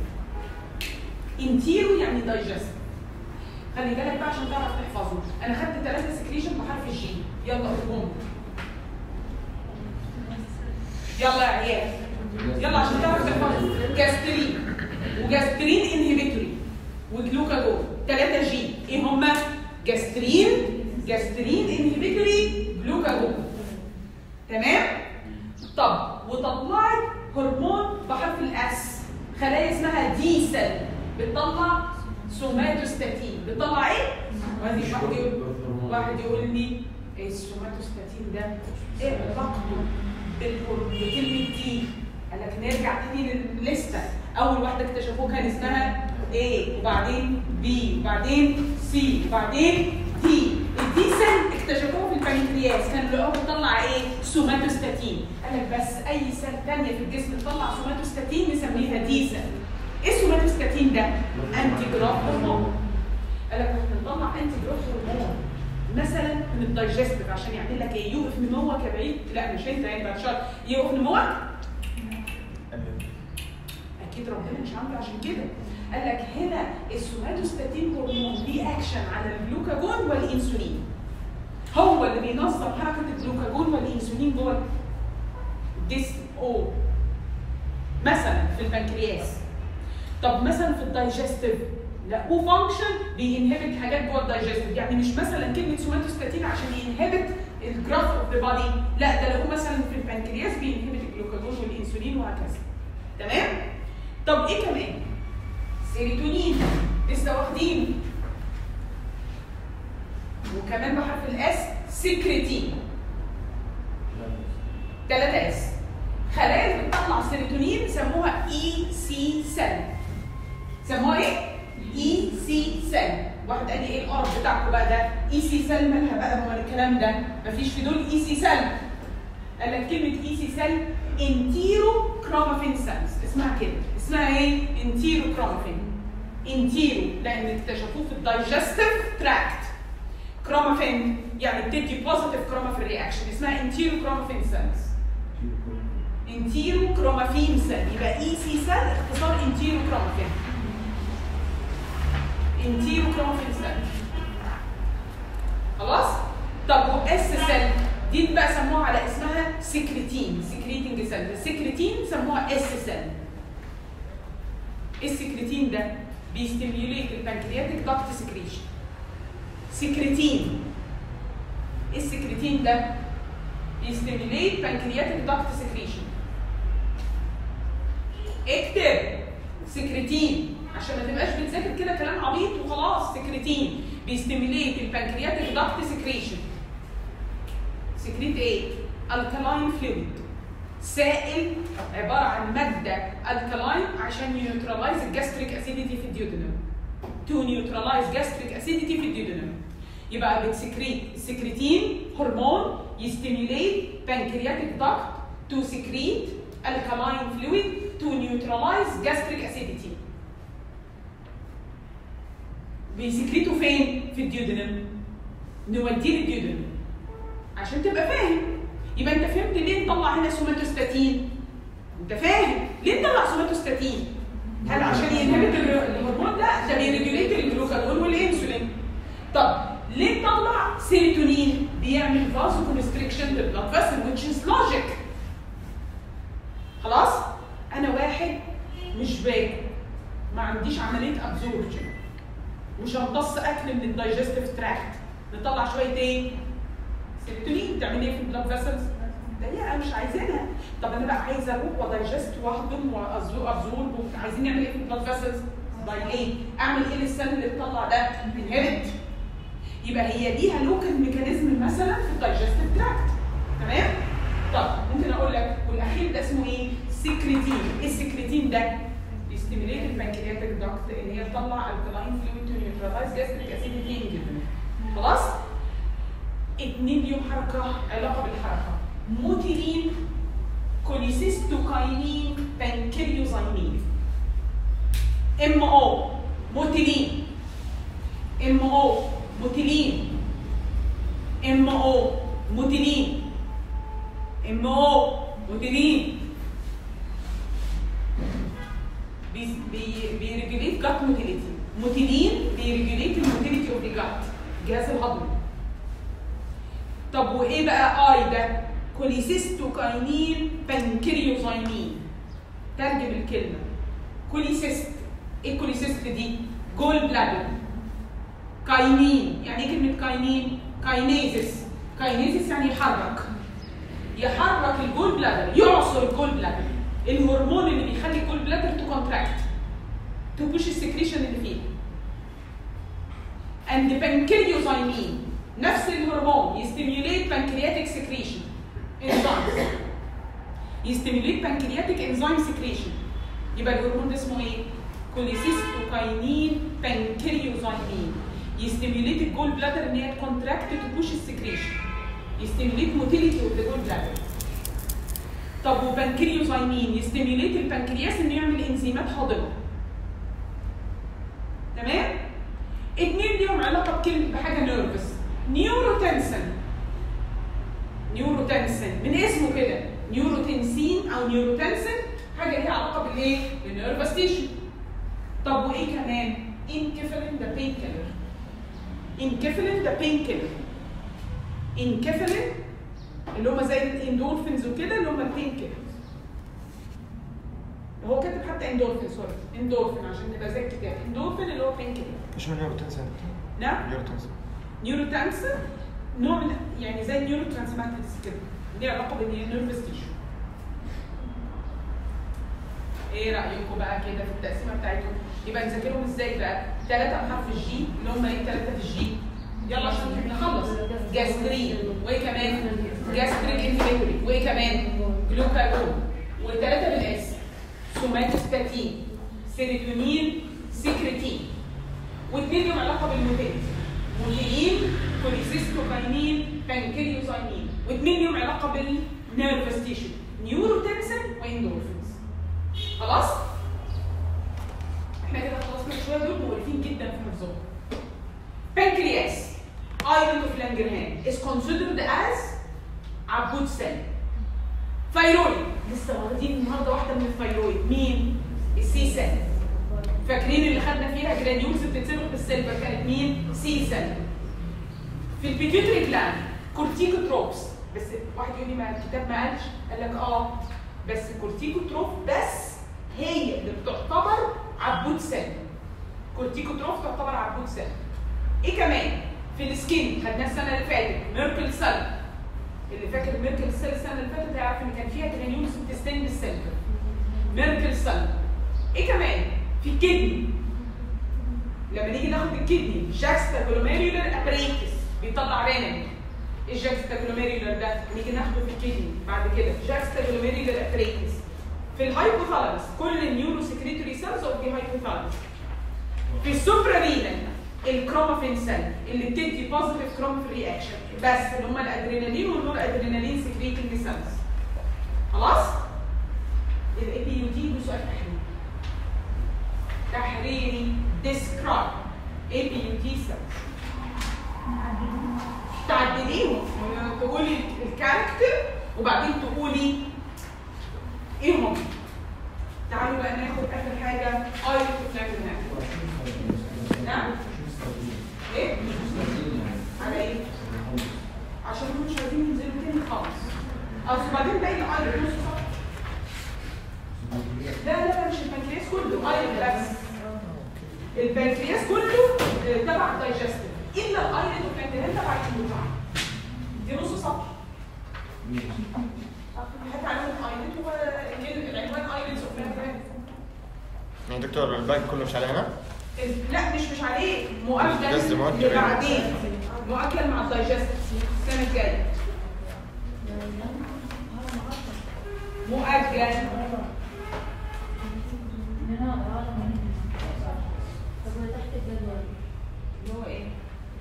A: انتيرو يعني دايجستيف خلي بالك بقى عشان تعرف تحفظه انا خدت ثلاثه سكريشن بحرف الجي يلا قولهم يلا يا عيال يلا عشان تعرف تحفظ جاسترين وجاسترين انهبيتوري وجلوكاجون 3 جي ايه هما جاسترين جاسترين انهبيتوري جلوكاجون تمام طب وطلعت هرمون بحرف الاس خلايا اسمها دي سيل بتطلع سوماتوستاتين بتطلع ايه واحد واحد يقول واحد يقول لي ايه السوماتوستاتين ده ايه علاقته بالهر- بكلمه دي قال لك نرجع تاني للليسته اول واحده اكتشفوها كان اسمها A وبعدين B وبعدين C وبعدين T الدي سيل اكتشفوها في البنكرياس البنكرياس كان اللي هو بيطلع ايه؟ سوماتوستاتين قال لك بس اي سيل ثانيه في الجسم تطلع سوماتوستاتين نسميها دي سيل ايه السوماتوستاتين ده؟ انتي جراف هرمون قال لك احنا نطلع انتي جراف هرمون مثلا من الدايجستيف عشان يعمل لك ايه؟ يوقف نموك يا بعيد لا مش انت يعني بعد شهر يوقف نموك اكيد ربنا مش عامله عشان كده قال لك هنا السوماتوستاتين هرمون ليه اكشن على الجلوكاجون والانسولين هو اللي بينظم حركه الجلوكاجون والانسولين جوه الجسم او مثلا في البنكرياس طب مثلا في الدايجستيف لا هو فانكشن بينهبت حاجات جوه الدايجستيف يعني مش مثلا كلمه سوماتوستاتين عشان ينهبت الجراف اوف ذا بادي لا ده لو مثلا في البنكرياس بينهبت الجلوكاجون والانسولين وهكذا تمام طب ايه كمان سيروتونين لسه واخدينه وكمان بحرف الاس سكرتين ثلاثة اس خلايا اللي بتطلع سيروتونين سموها اي سي سيل سموها ايه؟ اي سي سيل واحد قال لي ايه القرف بتاعكم بقى ده؟ اي سي سيل مالها بقى هو الكلام ده؟ مفيش في دول اي سي سيل قال لك كلمة اي سي سيل انتيرو كرومافين سيلز اسمها كده اسمها ايه؟ انتيرو كرومافين انتيرو لان اكتشفوه في الدايجستيف تراكت كرومافين يعني بتدي بوزيتيف كرومافين رياكشن اسمها انتيرو كرومافين سيلز انتيرو كرومافين سيل يبقى اي سي سيل اختصار انتيرو كرومافين انتيرو كرومافين سيل خلاص طب واس سيل دي بقى سموها على اسمها سكريتين سكريتنج سيل السكريتين سموها اس سيل السكريتين ده بيستيميوليت البنكرياتيك داكت سكريشن سكريتين السكريتين ده بيستيميوليت بنكرياتيك داكت سكريشن اكتب سكريتين عشان ما تبقاش بتذاكر كده كلام عبيط وخلاص سكريتين بيستيميوليت البنكرياتيك داكت سكريشن سكريت ايه؟ الكلاين فلويد سائل عباره عن ماده الكلاين عشان ينيوترلايز الجاستريك اسيديتي في الديودنم تو نيوترلايز جاستريك اسيديتي في الديودنم يبقى بتسكريت السكريتين هرمون يستيميوليت بانكرياتيك داكت تو سكريت الكلاين فلويد تو نيوترلايز جاستريك اسيديتي بيسكريتوا فين؟ في الديودنم نوديه للديودنم عشان تبقى فاهم يبقى انت فهمت ليه نطلع هنا سوماتوستاتين انت فاهم ليه نطلع سوماتوستاتين هل عشان ينهبت الر- الهرمون لا ده بيريجوليت الجلوكاجون والانسولين طب ليه نطلع سيروتونين بيعمل فازو كونستريكشن للبلاد فيسل which is logic خلاص انا واحد مش باكل ما عنديش عمليه ابزوربشن مش همتص اكل من الدايجستيف تراكت نطلع شويه ايه سيروتونين تعمل ايه في البلاد فيسلز ضيقه مش عايزينها طب انا بقى عايزه اروح ودايجست واهضم وابزورب عايزين نعمل ايه في البلاد فيسلز دايليت اعمل ايه للسيل اللي بتطلع ده انهبت يبقى هي ليها لوكال ميكانيزم مثلا في الدايجستيف تراكت تمام طب ممكن اقول لك والاخير ده اسمه ايه سكريتين ايه السكريتين ده بيستيميليت البنكرياتيك داكت ان هي تطلع الكلاين فلويد تو نيوترلايز جاستريك اسيديتي جدا خلاص اتنين ليهم حركه علاقه بالحركه موتيلين كوليسيستوكاينين بانكريوزايمين ام او موتيلين ام او موتيلين ام او موتيلين ام او موتيلين بي- بي- بيريجوليت جات موتيليتي موتيلين بيريجوليت الموتيليتي اوف ذا جات الجهاز الهضمي طب وايه بقى اي ده كوليسيستوكاينين بانكريوزايمين ترجم الكلمه كوليسيست ايه الكوليسيست دي جول بلادر كاينين يعني ايه كلمه كاينين كاينيزس كاينيزس يعني يحرك يحرك الجول بلادر يعصر الجول بلادر الهرمون اللي بيخلي الجول بلادر تو كونتراكت تبوش السكريشن اللي فيه and pancreozymin نفس الهرمون يستيميوليت pancreatic secretion enzymes يستيميوليت pancreatic enzyme secretion يبقى الهرمون ده اسمه ايه؟ كوليسيستوكاينين بانكريوزايمين يستيميوليت الجول بلادر ان هي تكونتراكت تبوش السكريشن يستيميليت موتيليتي اوف ذا جول بلادر طب وبنكريوزايمين يستيميليت البنكرياس انه يعمل انزيمات هاضمه تمام اتنين ليهم علاقه بكلمه بحاجه نيرفس نيوروتنسن نيوروتنسن من اسمه كده نيوروتنسين او نيوروتنسن حاجه ليها علاقه بالايه؟ بالنيرفس تيشو طب وايه كمان؟ انكفلين ده بين كيلر انكفلين ده بين كيلر انكفلين اللي هم زي الاندورفينز وكده اللي هم البين كيلرز هو كاتب حتى اندورفين سوري اندورفين عشان نبقى زي الكتاب اندورفين اللي هو بين كيلر
C: ايش من نيوروتنسن؟
A: نعم
C: نيوروتنسن
A: نيوروتانسن نوع من يعني زي النيورو ترانسماترز كده ليه علاقه بالنيرفس تيشو ايه رايكم بقى كده في التقسيمه بتاعتهم يبقى نذاكرهم ازاي بقى ثلاثه بحرف الجي اللي هم ايه ثلاثه في الجي يلا عشان نخلص جاسترين وايه كمان جاستريك انفليتوري وايه كمان جلوكاجون وثلاثه بالاس سوماتوستاتين سيروتونين سكرتين واثنين لهم علاقه بالموتيل مولين كوليسيستوكاينين بانكريوزايمين واثنين لهم علاقه بالنيرفس تيشو نيوروتنسن واندورفينز خلاص احنا كده خلصنا شويه دول مؤلفين جدا في حفظهم بانكرياس ايلاند اوف لانجرهان is considered as عبود سيل ثايرويد لسه واخدين النهارده واحده من الثايرويد مين السي سيل فاكرين اللي خدنا فيها جرانيولز بتتصبغ بالسيلفر كانت مين سي سيل في البيتيوتري جلاند كورتيكوتروبس بس واحد يقول لي ما الكتاب ما قالش قال لك اه بس كورتيكوتروف بس هي اللي بتعتبر عبود سيل كورتيكوتروف تعتبر عبود سيل ايه كمان في السكين خدناه السنه اللي فاتت ميركل سيل اللي فاكر ميركل سيل السنه اللي فاتت هيعرف ان كان فيها جرانيولز بتستند بالسيلفر ميركل سيل ايه كمان في الكدني لما نيجي ناخد الكدني جاكستا جلوميريولار ابريتس بيطلع رينين ايه الجاكستا جلوميريولار ده نيجي ناخده في الكدني بعد كده جاكستا جلوميريولار ابريتس في الهايبوثالاموس كل النيورو سكريتوري سيلز اوف ذا هايبوثالاموس في السوبرارينال الكرومافين سيل اللي بتدي بوزيتيف كرومافين رياكشن بس اللي هم الادرينالين والنور ادرينالين سكريتنج سيلز خلاص الاي بي يو دي له سؤال تحريري تحريري describe اي بي يو دي سيلز تعدليهم تقولي الكاركتر وبعدين تقولي ايه هم تعالوا بقى ناخد اخر حاجه اي بلاتينم نعم ايه على ايه عشان هم مش عايزين ينزلوا تاني خالص اصل بعدين باقي الاي نص صفحه لا لا لا مش البنكرياس كله اي بس البنكرياس كله آه، تبع الدايجستيف الا الايريد والبنكرياس تبع الكلوتاع دي نص صفحه هات عليهم ايريد والعنوان ايريدز اوف بنكرياس
C: يعني دكتور الباقي كله مش على هنا؟
A: لا مش مش عليه
C: بس
A: مؤجل
C: مؤجل.
A: بعدين مؤجل مع الدايجستيف السنه الجايه مؤجل اللي هو ايه؟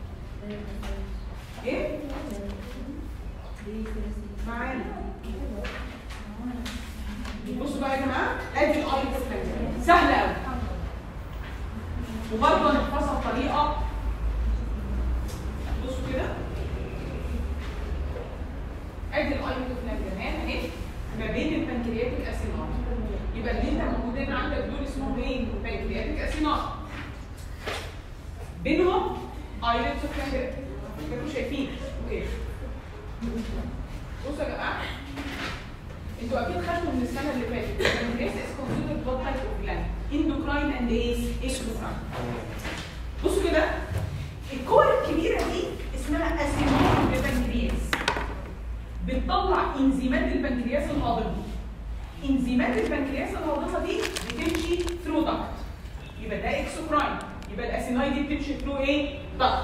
A: ايه؟ معانا بصوا بقى يا جماعه ادي الاي سهله قوي وبرضه هنحفظها بطريقه بصوا كده ادي الايكوفلاجرام اهي ما بين البنكرياتيك اسينات يبقى اللي انت موجودين عندك دول اسمهم ايه؟ بنكرياتيك اسينات بينهم ايلتس اوف انتوا شايفين اوكي بصوا يا جماعه انتوا اكيد خدتوا من السنه اللي فاتت البنكرياس از كونسيدرد بلاد تايب اوف جلاند اندوكراين اند ايس اكسوكراين بصوا كده الكور الكبيره دي اسمها اسينات البنكرياس بتطلع انزيمات البنكرياس الهاضمه انزيمات البنكرياس الهاضمه دي بتمشي ثرو دكت يبقى ده اكسوكراين يبقى الاسيناي دي بتمشي ثرو ايه دكت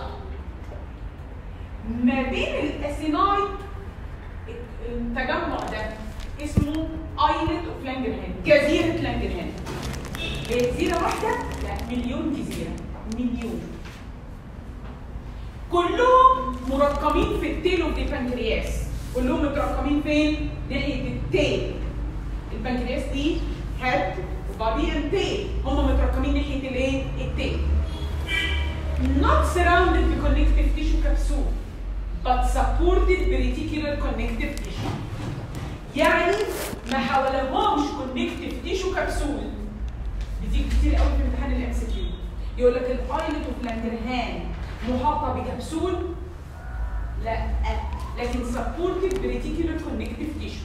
A: ما بين الاسيناي التجمع ده اسمه ايلت اوف لانجرهان جزيره لانجرهان جزيره واحده لا مليون جزيره مليون كلهم مرقمين في التيل اوف ذا بانكرياس كلهم مترقمين فين؟ ناحيه التيل البنكرياس دي هيد وبادي اند تيل هم مترقمين ناحيه الايه؟ التيل not surrounded بconnective tissue capsule but supported بريتيكولار connective tissue يعني ما حواليهمش connective tissue capsule بتيجي كتير قوي في امتحان الام سي كيو يقول لك الايلت اوف لانجرهان محاطه بكبسول لا لكن سبورتد بريتيكولار كونكتيف تيشو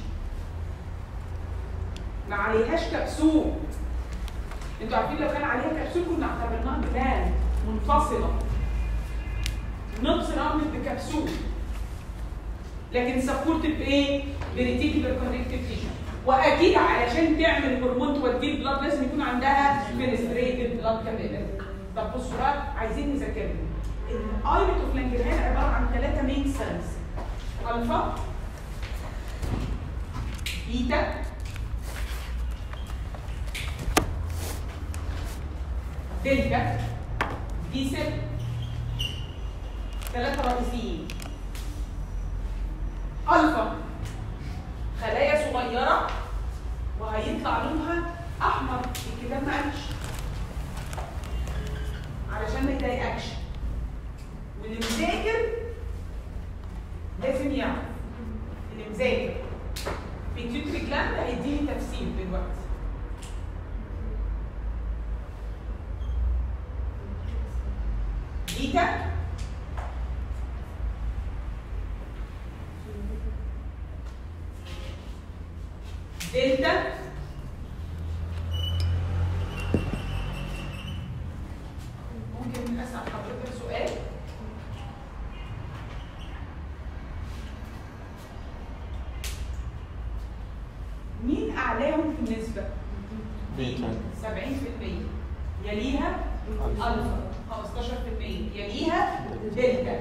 A: ما عليهاش كبسول انتوا عارفين لو كان عليها كبسول كنا اعتبرناها جلاند منفصله نوت سراوندد بكبسول لكن سبورتد بايه؟ بريتيكولار كونكتيف تيشو واكيد علشان تعمل هرمون توديه البلاد لازم يكون عندها فينستريتد بلاد كمان طب بصوا بقى عايزين نذاكرهم الايلت اوف لانجرهان عباره عن ثلاثه مين سيلز الفا بيتا دلتا دي سيل ثلاثه رئيسيين الفا خلايا صغيره وهيطلع لونها احمر الكتاب ما قالش علشان ما يضايقكش واللي مذاكر لازم يعرف اللي مذاكر بيتيوتري جلاند هيديني تفسير دلوقتي بيتا دلتا ممكن اسال حضرتك سؤال مين اعلاهم في النسبه
C: بيتا
A: 70% يليها الفا 15% يليها دلتا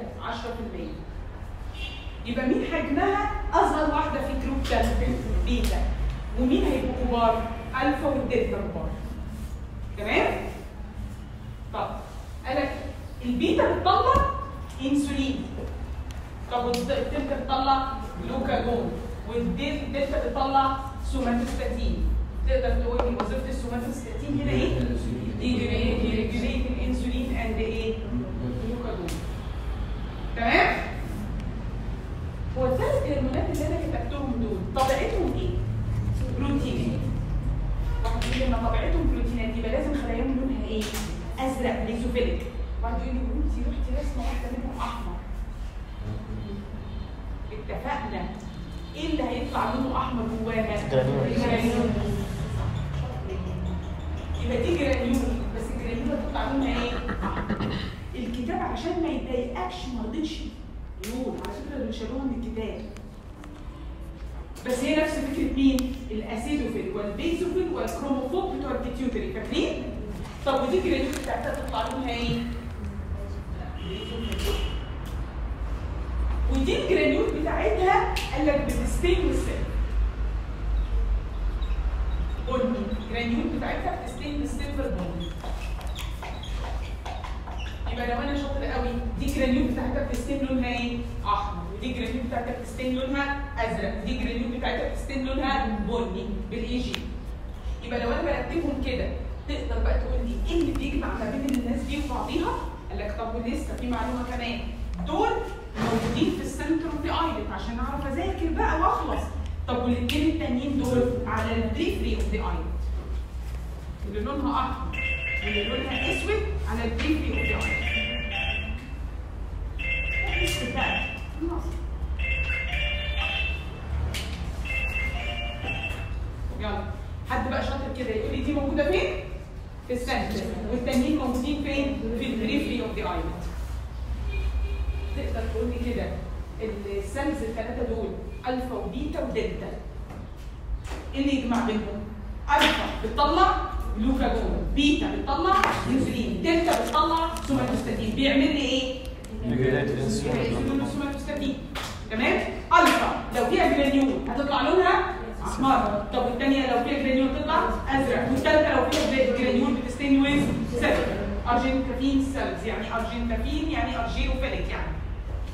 A: 10% يبقى مين حجمها اصغر واحده في الجروب ده بيتا ومين هيبقوا كبار الفا والدلتا كبار تمام طب قالك البيتا بتطلع انسولين طب والدلتا بتطلع جلوكاجون والدلتا بتطلع سوماتوستاتين تقدر تقول لي وظيفه السوماتوستاتين هنا ايه؟ ريجوليت الانسولين اند ايه؟ جلوكاجون تمام؟ هو الثلاث هرمونات اللي انا كتبتهم دول طبيعتهم ايه؟ بروتينات واحد يقول لي لما طبيعتهم بروتينات يبقى لازم خلاياهم لونها ايه؟ ازرق ليزوفيليك واحد يقول لي انت رحتي رسمه واحده منهم احمر اتفقنا ايه اللي هيطلع لونه احمر جواها؟
C: جرانيول.
A: الجرانيول. يبقى دي جرانيول بس الجرانيول هتطلع لونها ايه؟ أحمر. الكتاب عشان ما يضايقكش ما رضيتش يقول على فكره اللي شالوها من الكتاب بس هي نفس فكره مين؟ الاسيدوفيل والبيزوفيل والكروموفوب بتوع البيتيوتري فاكرين؟ طب ودي الجرانيول بتاعتها تطلع لونها ايه؟ ودي الجرانيول بتاعتها قال لك بتستين والسيل بني الجرانيول بتاعتها بتستين بالسيلفر بني يبقى لو انا شاطر قوي دي الجرانيول بتاعتها بتستين لونها ايه؟ احمر ودي الجرانيول بتاعتها بتستين لونها ازرق ودي الجرانيول بتاعتها بتستين لونها بني بالاي جي يبقى لو انا برتبهم كده تقدر بقى تقول لي ايه اللي بيجمع ما بين الناس دي وبعضيها؟ قال لك طب ولسه في معلومه كمان دول موجودين في السنتر اوف ذا ايلت عشان اعرف اذاكر بقى واخلص طب والاثنين التانيين دول على البريفري اوف ذا ايلت اللي لونها احمر واللي لونها اسود على البريفري اوف ذا ايلت اسود بقى خلاص. يلا حد بقى شاطر كده يقول لي دي موجوده فين؟ في السنتر والتانيين موجودين فين؟ في البريفري اوف ذا ايلت تقدر تقول لي كده السيلز الثلاثه دول الفا وبيتا ودلتا ايه اللي يجمع بينهم؟ الفا بتطلع جلوكاجون بيتا بتطلع انسولين دلتا بتطلع سوماتوستاتين بيعمل لي ايه؟
C: Regulate insulin.
A: انسولين وسوماتوستاتين تمام؟ الفا لو فيها جرانيول هتطلع لونها احمر طب والثانيه لو فيها جرانيول تطلع ازرق والثالثه لو فيها جرانيول بتستنويز سيلفر ارجنتافين سيلز يعني ارجنتافين يعني ارجيروفيليك يعني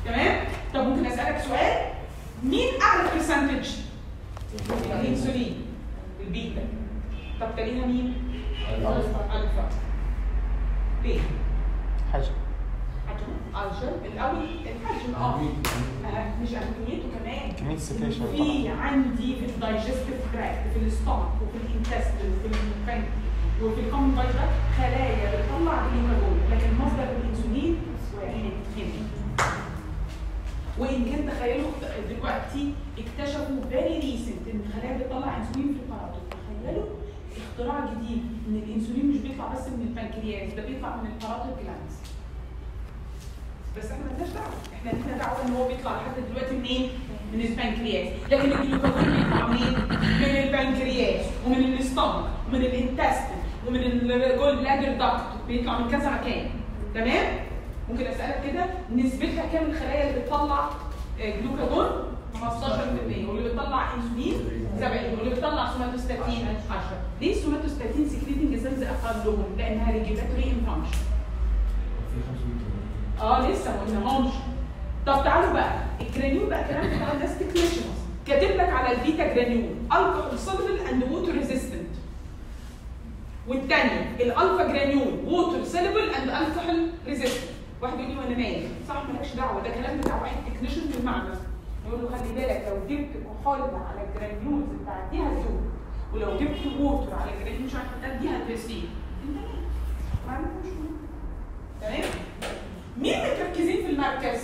A: تمام طب ممكن اسالك سؤال مين اعلى برسنتج الانسولين البيتا طب تانيها مين الفا ليه
C: حاجه
A: حجم عشان الاول الحجم اه آه، مش اهميته كمان
C: كميه سكريشن
A: في عندي في الدايجستيف تراكت في الاستومك وفي الانتستين وفي البنك وفي الكومن بايجر خلايا بتطلع جلوكاجون لكن مصدر الانسولين وعين الكيمياء وان كان تخيلوا دلوقتي اكتشفوا فيري ريسنت ان الخلايا بتطلع انسولين في الباراتوب تخيلوا اختراع جديد ان الانسولين مش بيطلع بس من البنكرياس ده بيطلع من الباراتوب جلاندز بس احنا مالناش دعوه احنا لينا دعوه ان هو بيطلع لحد دلوقتي منين؟ من البنكرياس لكن الجلوكاجون بيطلع منين؟ من البنكرياس ومن الاستومك ومن الانتستين ومن الجول بلادر داكت بيطلع من كذا مكان تمام؟ ممكن اسالك كده نسبتها كام الخلايا اللي بتطلع آه، جلوكاجون 15% واللي بتطلع انسولين 70 واللي بتطلع سوماتوستاتين 10 ليه السوماتوستاتين سكريتنج سيلز اقلهم؟ لانها ريجولاتوري ان فانكشن
D: في 500
A: اه لسه ما قلناهمش طب تعالوا بقى الجرانيول بقى كلام بتاع الناس تكنيشنز كاتب لك على البيتا جرانيول الكحول سوليبل اند ووتر ريزيستنت والثانيه الالفا جرانيول ووتر سوليبل اند الكحول ريزيستنت واحد يقول لي وانا نايم صح مالكش دعوه ده كلام بتاع واحد تكنيشن في المعمل يقول له خلي بالك لو جبت كحول على الجرانيولز بتاعت دي هتدوب ولو جبت ووتر على الجرانيول مش عارفه بتاعت دي هترسيب انت مين؟ ما عندكوش تمام مين متركزين في المركز؟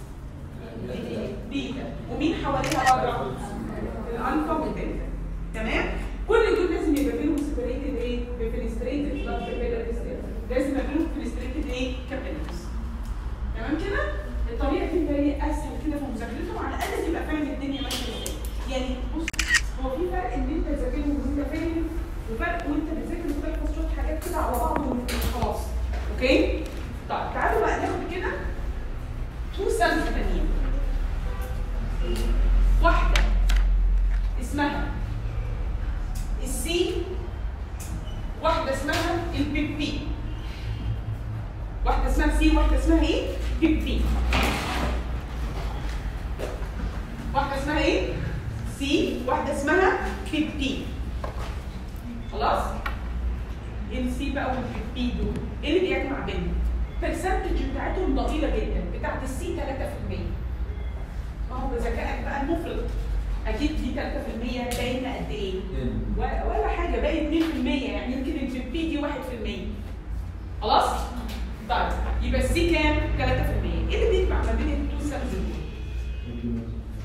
A: بيتا ومين حواليها بره؟ الالفا والدلتا تمام؟ كل دول لازم يبقى بينهم سيبريتد ايه؟ بفلستريتد بلاد كابيلاريز لازم يبقى بينهم فلستريتد ايه؟ كابيلاريز تمام كده؟ الطريقه دي فيري اسهل كده في مذاكرتهم على الاقل تبقى فاهم الدنيا ماشيه ازاي يعني بص هو في فرق ان انت تذاكرهم وانت فاهم وفرق وانت بتذاكر وتحفظ شويه حاجات كده على بعض وخلاص اوكي؟ طيب تعالوا بقى ناخد كده تو سيلز تانيين واحدة اسمها السي واحدة اسمها البيبي واحدة اسمها سي واحدة اسمها ايه؟ بيبي واحدة اسمها ايه؟ سي واحدة اسمها بيبي خلاص؟ السي بقى والبيبي دول ايه اللي بيجمع بينهم؟ البرسنتج بتاعتهم ضئيله جدا بتاعت السي 3% ما هو بذكائك بقى المفرط اكيد دي 3% باين قد ايه؟ ولا ولا حاجه باقي 2% يعني يمكن البي دي 1% خلاص؟ طيب يبقى السي كام؟ 3% ايه اللي بيجمع ما بين التو سيلز دول؟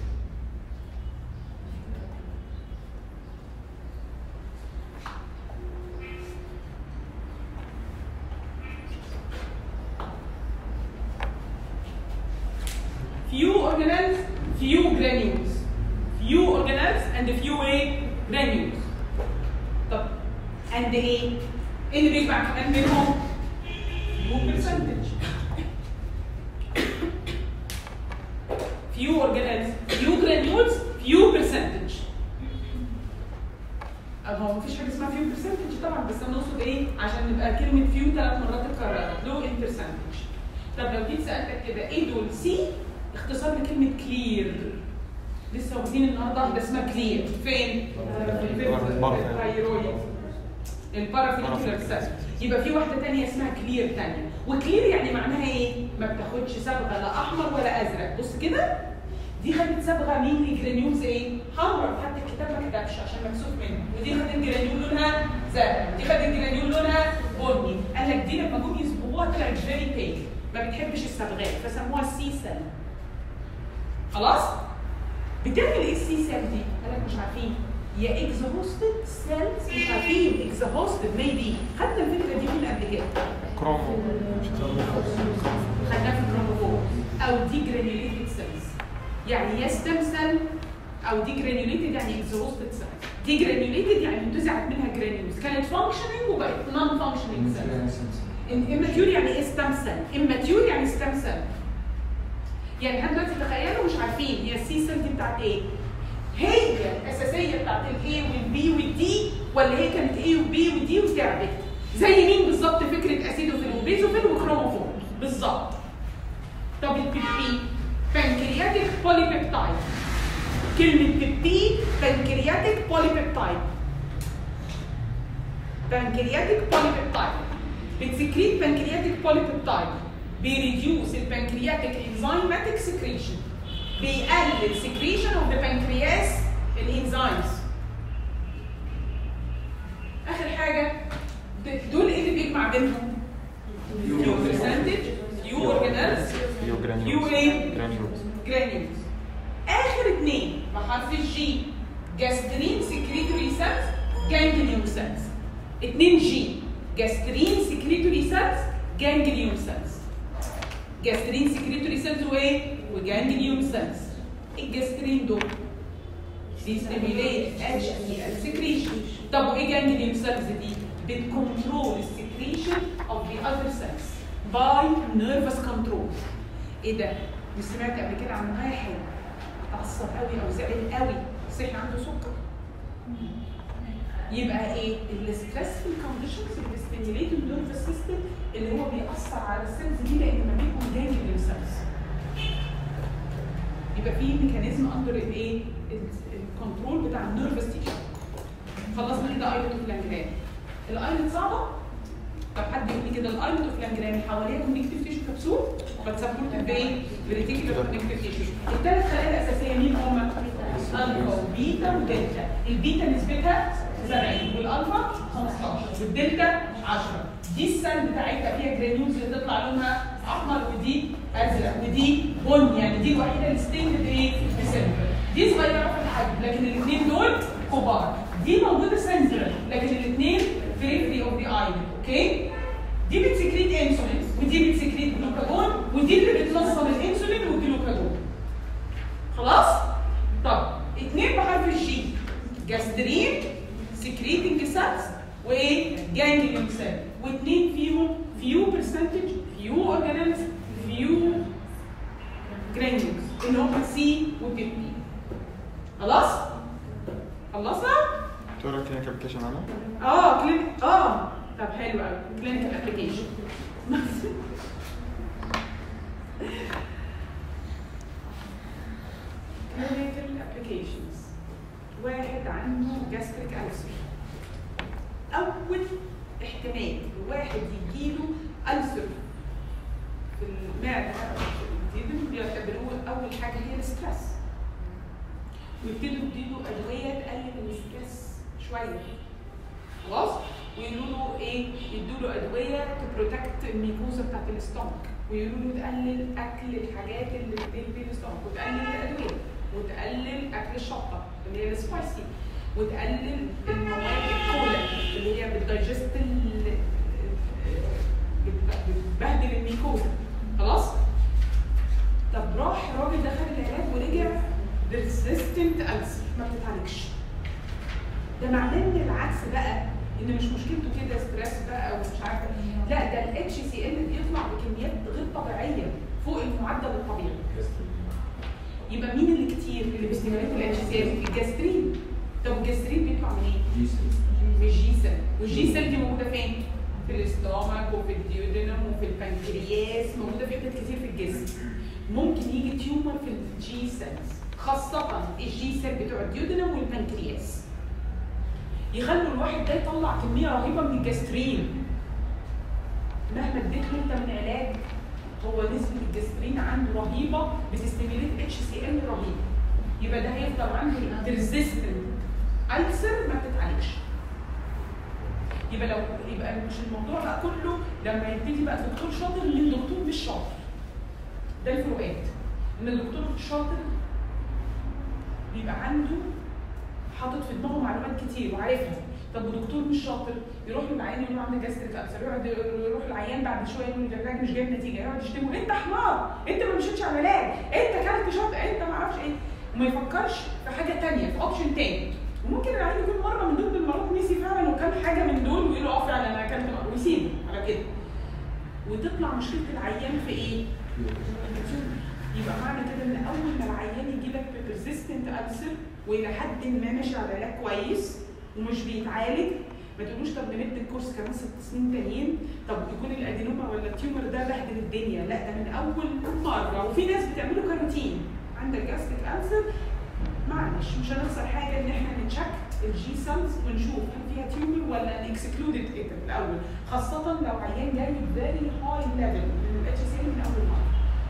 A: few organelles, few granules. Few organelles and few ايه؟ granules. طب and ايه؟ ايه اللي بيجمع كمان بينهم؟ few percentage. few organelles, few granules, few percentage. أه هو مفيش حاجه اسمها few percentage طبعا بس انا اقصد ايه؟ عشان نبقى كلمه few ثلاث مرات اتكررت low in percentage. طب لو جيت سالتك كده ايه دول؟ سي اختصار لكلمة كلير لسه واخدين النهارده واحدة اسمها كلير فين؟ في الثايرويد البارافيليكولار سيل يبقى في واحدة تانية اسمها كلير تانية وكلير يعني معناها ايه؟ ما بتاخدش صبغة لا أحمر ولا أزرق بص كده دي خدت صبغة مين جرانيولز ايه؟ حمراء حتى الكتاب ما كتبش عشان مكسوف منه ودي خدت جرانيول لونها زرق دي خدت جرانيول لونها بني قال لك دي لما جم يصبغوها طلعت فيري بيك ما بتحبش الصبغات فسموها سي سيل خلاص بتعمل ايه السي سيل دي؟ قال لك مش عارفين يا اكزهوستد سيلز مش عارفين اكزهوستد ميبي خدنا الفكره دي من قبل كده
C: كرومو
A: خدناها في الكروموفور او دي جرانيوليتد سيلز يعني يا ستيم سيل او دي جرانيوليتد يعني اكزهوستد سيلز دي جرانيوليتد يعني انتزعت منها جرانيولز كانت فانكشننج وبقت نون فانكشننج سيلز اماتيور يعني ايه ستام سيل اماتيور يعني ستام سيل يعني لحد دلوقتي تخيلوا مش عارفين هي السي سيل دي بتاعت ايه هي الاساسيه بتاعت الاي والبي والدي ولا هي كانت ايه وبي ودي وتعبت زي مين بالظبط فكره اسيدوفيل وبيزوفيل وكروموفور بالظبط طب البي بي بانكرياتيك بوليبيبتايد كلمة بيبتيد بانكرياتيك بوليبيبتايد بانكرياتيك بوليبيبتايد بتسكريت بانكرياتيك بوليبيبتايد بيريديوس البانكرياتيك انزيماتيك سكريشن بيقلل سكريشن اوف ذا بانكرياس الانزيمز اخر حاجه د- دول ايه اللي بيجمع بينهم؟ يو برسنتج يو اورجانيلز
C: يو جرانيولز
A: يو ايه؟
C: جرانيولز
A: جرانيولز اخر اثنين بحرف الجي جاسترين سكريتوري سيلز جانجليون سيلز اثنين جي جاسترين سكريتوري سيلز جانجليون سيلز جاسترين سكريتوري سيلز وايه؟ وجانجليون سيلز الجاسترين دول بيستيميليت اتش اي ال سكريشن طب وايه جانجليون سيلز دي؟ بتكنترول السكريشن اوف ذا اذر سيلز باي نيرفس كنترول ايه ده؟ مش سمعت قبل كده عن واحد اتعصب قوي او زعل قوي صحي عنده سكر يبقى ايه؟ الستريسفul كونديشنز اللي بتستيميليت النيرفس سيستم اللي هو بيأثر على السيلز دي لان ما بينهم جانجليون سيلز يبقى في ميكانيزم اندر الايه؟ الكنترول بتاع النيرفس تيشو خلصنا كده ايلت اوف لانجرام الايلت صعبه طب حد يقول لي كده الايلت اوف لانجرام حواليها كونكتيف تيشو كبسول بتسبورت بايه؟ بريتيكولار كونكتيف تيشو الثلاث خلايا الاساسيه مين هم؟ الفا وبيتا ودلتا البيتا نسبتها 70 والالفا 15 والدلتا 10 دي السن بتاعتها فيها جرانيولز اللي تطلع لونها احمر ودي ازرق ودي بني يعني دي الوحيده اللي ستيند بايه؟ بسيلفر دي صغيره في الحجم لكن الاثنين دول كبار دي موجوده سنترال لكن الاثنين بريفري اوف ذا اي اوكي دي بتسكريت انسولين ودي بتسكريت جلوكاجون ودي اللي بتنظم الانسولين والجلوكاجون خلاص طب اتنين بحرف الجي جاسترين سكريتنج سيلز وايه جانجليون سيل واتنين فيهم فيو برسنتج فيو اورجانيلز فيو جرانيولز اللي هم سي وبيبي خلاص خلصنا
C: دكتورة كلينيك ابلكيشن عنها؟
A: اه كلينيك اه طب حلو قوي كلينيكال ابلكيشن كلينيكال ابلكيشنز واحد عنده جاستريك ألسر اول احتمال واحد يجيله ألسر في المعده أو في الجلد بيعتبروه اول حاجه هي الستريس ويبتدوا يديله ادويه تقلل الستريس شويه خلاص ويقولوا له ايه يدوا له ادويه تبروتكت الميكوزا بتاعت الاستومك ويقولوا له تقلل اكل الحاجات اللي بتقلل الاستومك وتقلل الادويه وتقلل اكل الشطه اللي هي السبايسي وتقلل المواد الكولا اللي هي بتدايجست ال- بت- بتبهدل الميكوزا خلاص طب راح راجل دخل العلاج ورجع ريزيستنت ألسر ما بتتعالجش ده معناه ان العكس بقى ان مش مشكلته كده ستريس بقى او مش عارفه لا ده الاتش سي ال بيطلع بكميات غير طبيعيه فوق المعدل الطبيعي يبقى مين اللي كتير اللي بيستمرات الاتش سي ال الجاسترين طب الجاسترين بيطلع منين؟ من الجي سيل والجي سيل دي موجوده فين؟ في الاستومك وفي الديودينم وفي البنكرياس موجوده في حتت كتير في الجسم ممكن يجي تيومر في الجي سيلز خاصة الجي سيل بتوع الديودينم والبنكرياس يخلوا الواحد ده يطلع كمية رهيبة من الجسترين مهما اديت له انت من علاج هو نسبة الجسترين عنده رهيبة بتستيميليت اتش سي ال رهيب يبقى ده هيفضل عنده ريزيستنت ألسر ما بتتعالجش يبقى لو يبقى مش الموضوع بقى كله لما يبتدي بقى دكتور شاطر من دكتور مش شاطر ده الفروقات ان الدكتور الشاطر بيبقى عنده حاطط في دماغه معلومات كتير وعارفها طب ودكتور مش شاطر يروح للعيان يقول له عندك جاستريك ألسر يقعد يروح العيان بعد شويه يقول له العلاج مش جايب نتيجه يقعد يشتمه انت حمار انت ما مشيتش على العلاج انت كلت شاطر انت ما اعرفش ايه وما يفكرش في حاجه ثانيه في اوبشن تاني وممكن العيان يكون مره من ضمن المرات نسي فعلا وكان حاجه من دول ويقول له اه فعلا انا اكلت مرة، ويسيبه على كده وتطلع مشكله العيان في ايه؟ يبقى معنى كده ان اول ما العيان يجي لك ببرزيستنت ألسر والى حد ما ماشي على علاج كويس ومش بيتعالج ما تقولوش طب نمد الكورس كمان ست سنين تانيين طب يكون الادينوما ولا التيومر ده بهدل الدنيا لا ده من اول مره وفي ناس بتعمله كروتين عندك جاستريك ألسر معلش مش هنخسر حاجه ان احنا نتشك الجي سيلز ونشوف هل فيها تيومر ولا اكسكلودد ايه الاول خاصه لو عيان جاي فيري هاي ليفل من الاتش سي من اول مره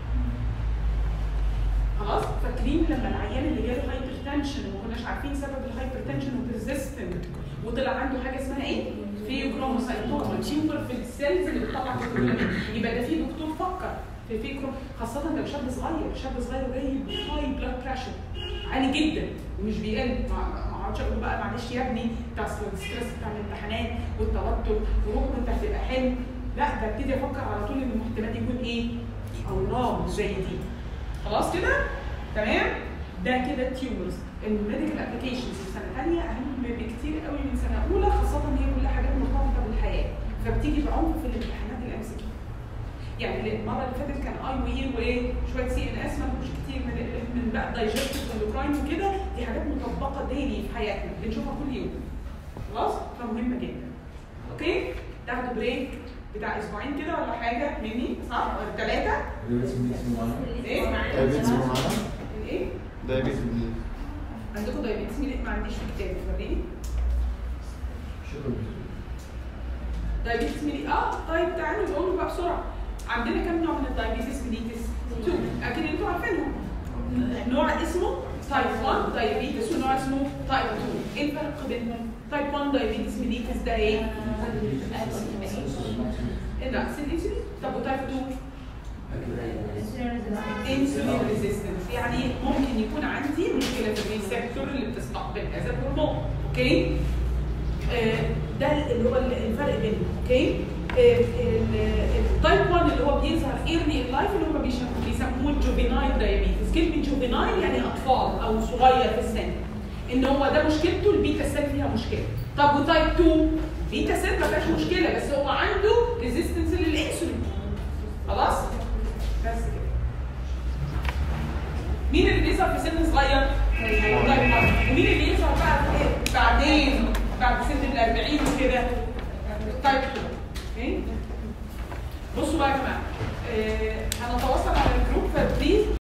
A: خلاص فاكرين لما العيان اللي جاله هايبر تنشن وما كناش عارفين سبب الهايبر تنشن وبرزيستنت وطلع عنده حاجه اسمها ايه؟ فيوكروموسايتوما تيومر في السيلز اللي بتطلع فيبريلين يبقى ده في دكتور فكر في فكره خاصه لو شاب صغير شاب صغير جاي بهاي بلاد بريشر عالي جدا ومش بيقل ما ما اقعدش اقول بقى معلش يا ابني ده اصل الستريس بتاع الامتحانات والتوتر وهو انت هتبقى حلو لا ده ابتدي افكر على طول ان الاحتمال يكون ايه؟ اورام زي دي خلاص كده؟ تمام؟ ده كده التيومرز الميديكال ابلكيشنز في سنه ثانيه اهم بكتير قوي من سنه اولى خاصه ان هي كلها حاجات مرتبطه بالحياه فبتيجي بعمق في الامتحانات الام سي كيو يعني المره اللي فاتت كان اي واي وايه شويه سي ان اس ما مش كتير من من بقى دايجستيف اندوكراين وكده دي حاجات مطبقه ديلي في حياتنا بنشوفها كل يوم خلاص فمهمه جدا اوكي تاخدوا بريك بتاع اسبوعين كده ولا حاجه مني صح ولا ثلاثه ايه
C: دايابيتس هو معانا
A: ايه
C: دايابيتس
A: عندكم دايابيتس مين ما عنديش في كتابي وريني
D: شكرا
A: دايابيتس ميلي اه طيب تعالوا نقول بقى بسرعه عندنا كم نوع من الدايابيتس ميليتس؟ 2 اكيد انتوا عارفينهم نوع اسمه تايب 1 دايابيتس ونوع اسمه تايب 2 ايه الفرق بينهم؟ تايب 1 دايابيتس ميليتس ده ايه؟ ايه ده انسولين طب وتايب 2 انسولين ريزيستنس يعني ممكن يكون عندي مشكله في الريسبتور اللي بتستقبل هذا الهرمون اوكي آه، ده اللي هو الفرق بينهم اوكي التايب 1 اللي هو بيظهر ايرلي ان لايف اللي هم بيسموه بيسموه الجوفينايل دايابيتس كلمه جوفينايل يعني اطفال او صغير في السن ان هو ده مشكلته البيتا سيل فيها مشكله طب وتايب 2 بيتا سيل ما فيهاش مشكله بس هو عنده ريزيستنس للانسولين خلاص بس كده مين اللي بيظهر في سن صغير؟ تايب 1 ومين اللي يظهر بقى في إيه؟ بعدين بعد سن ال 40 وكده تايب 2 اوكي بصوا بقى يا جماعه آه، هنتواصل على الجروب فبليز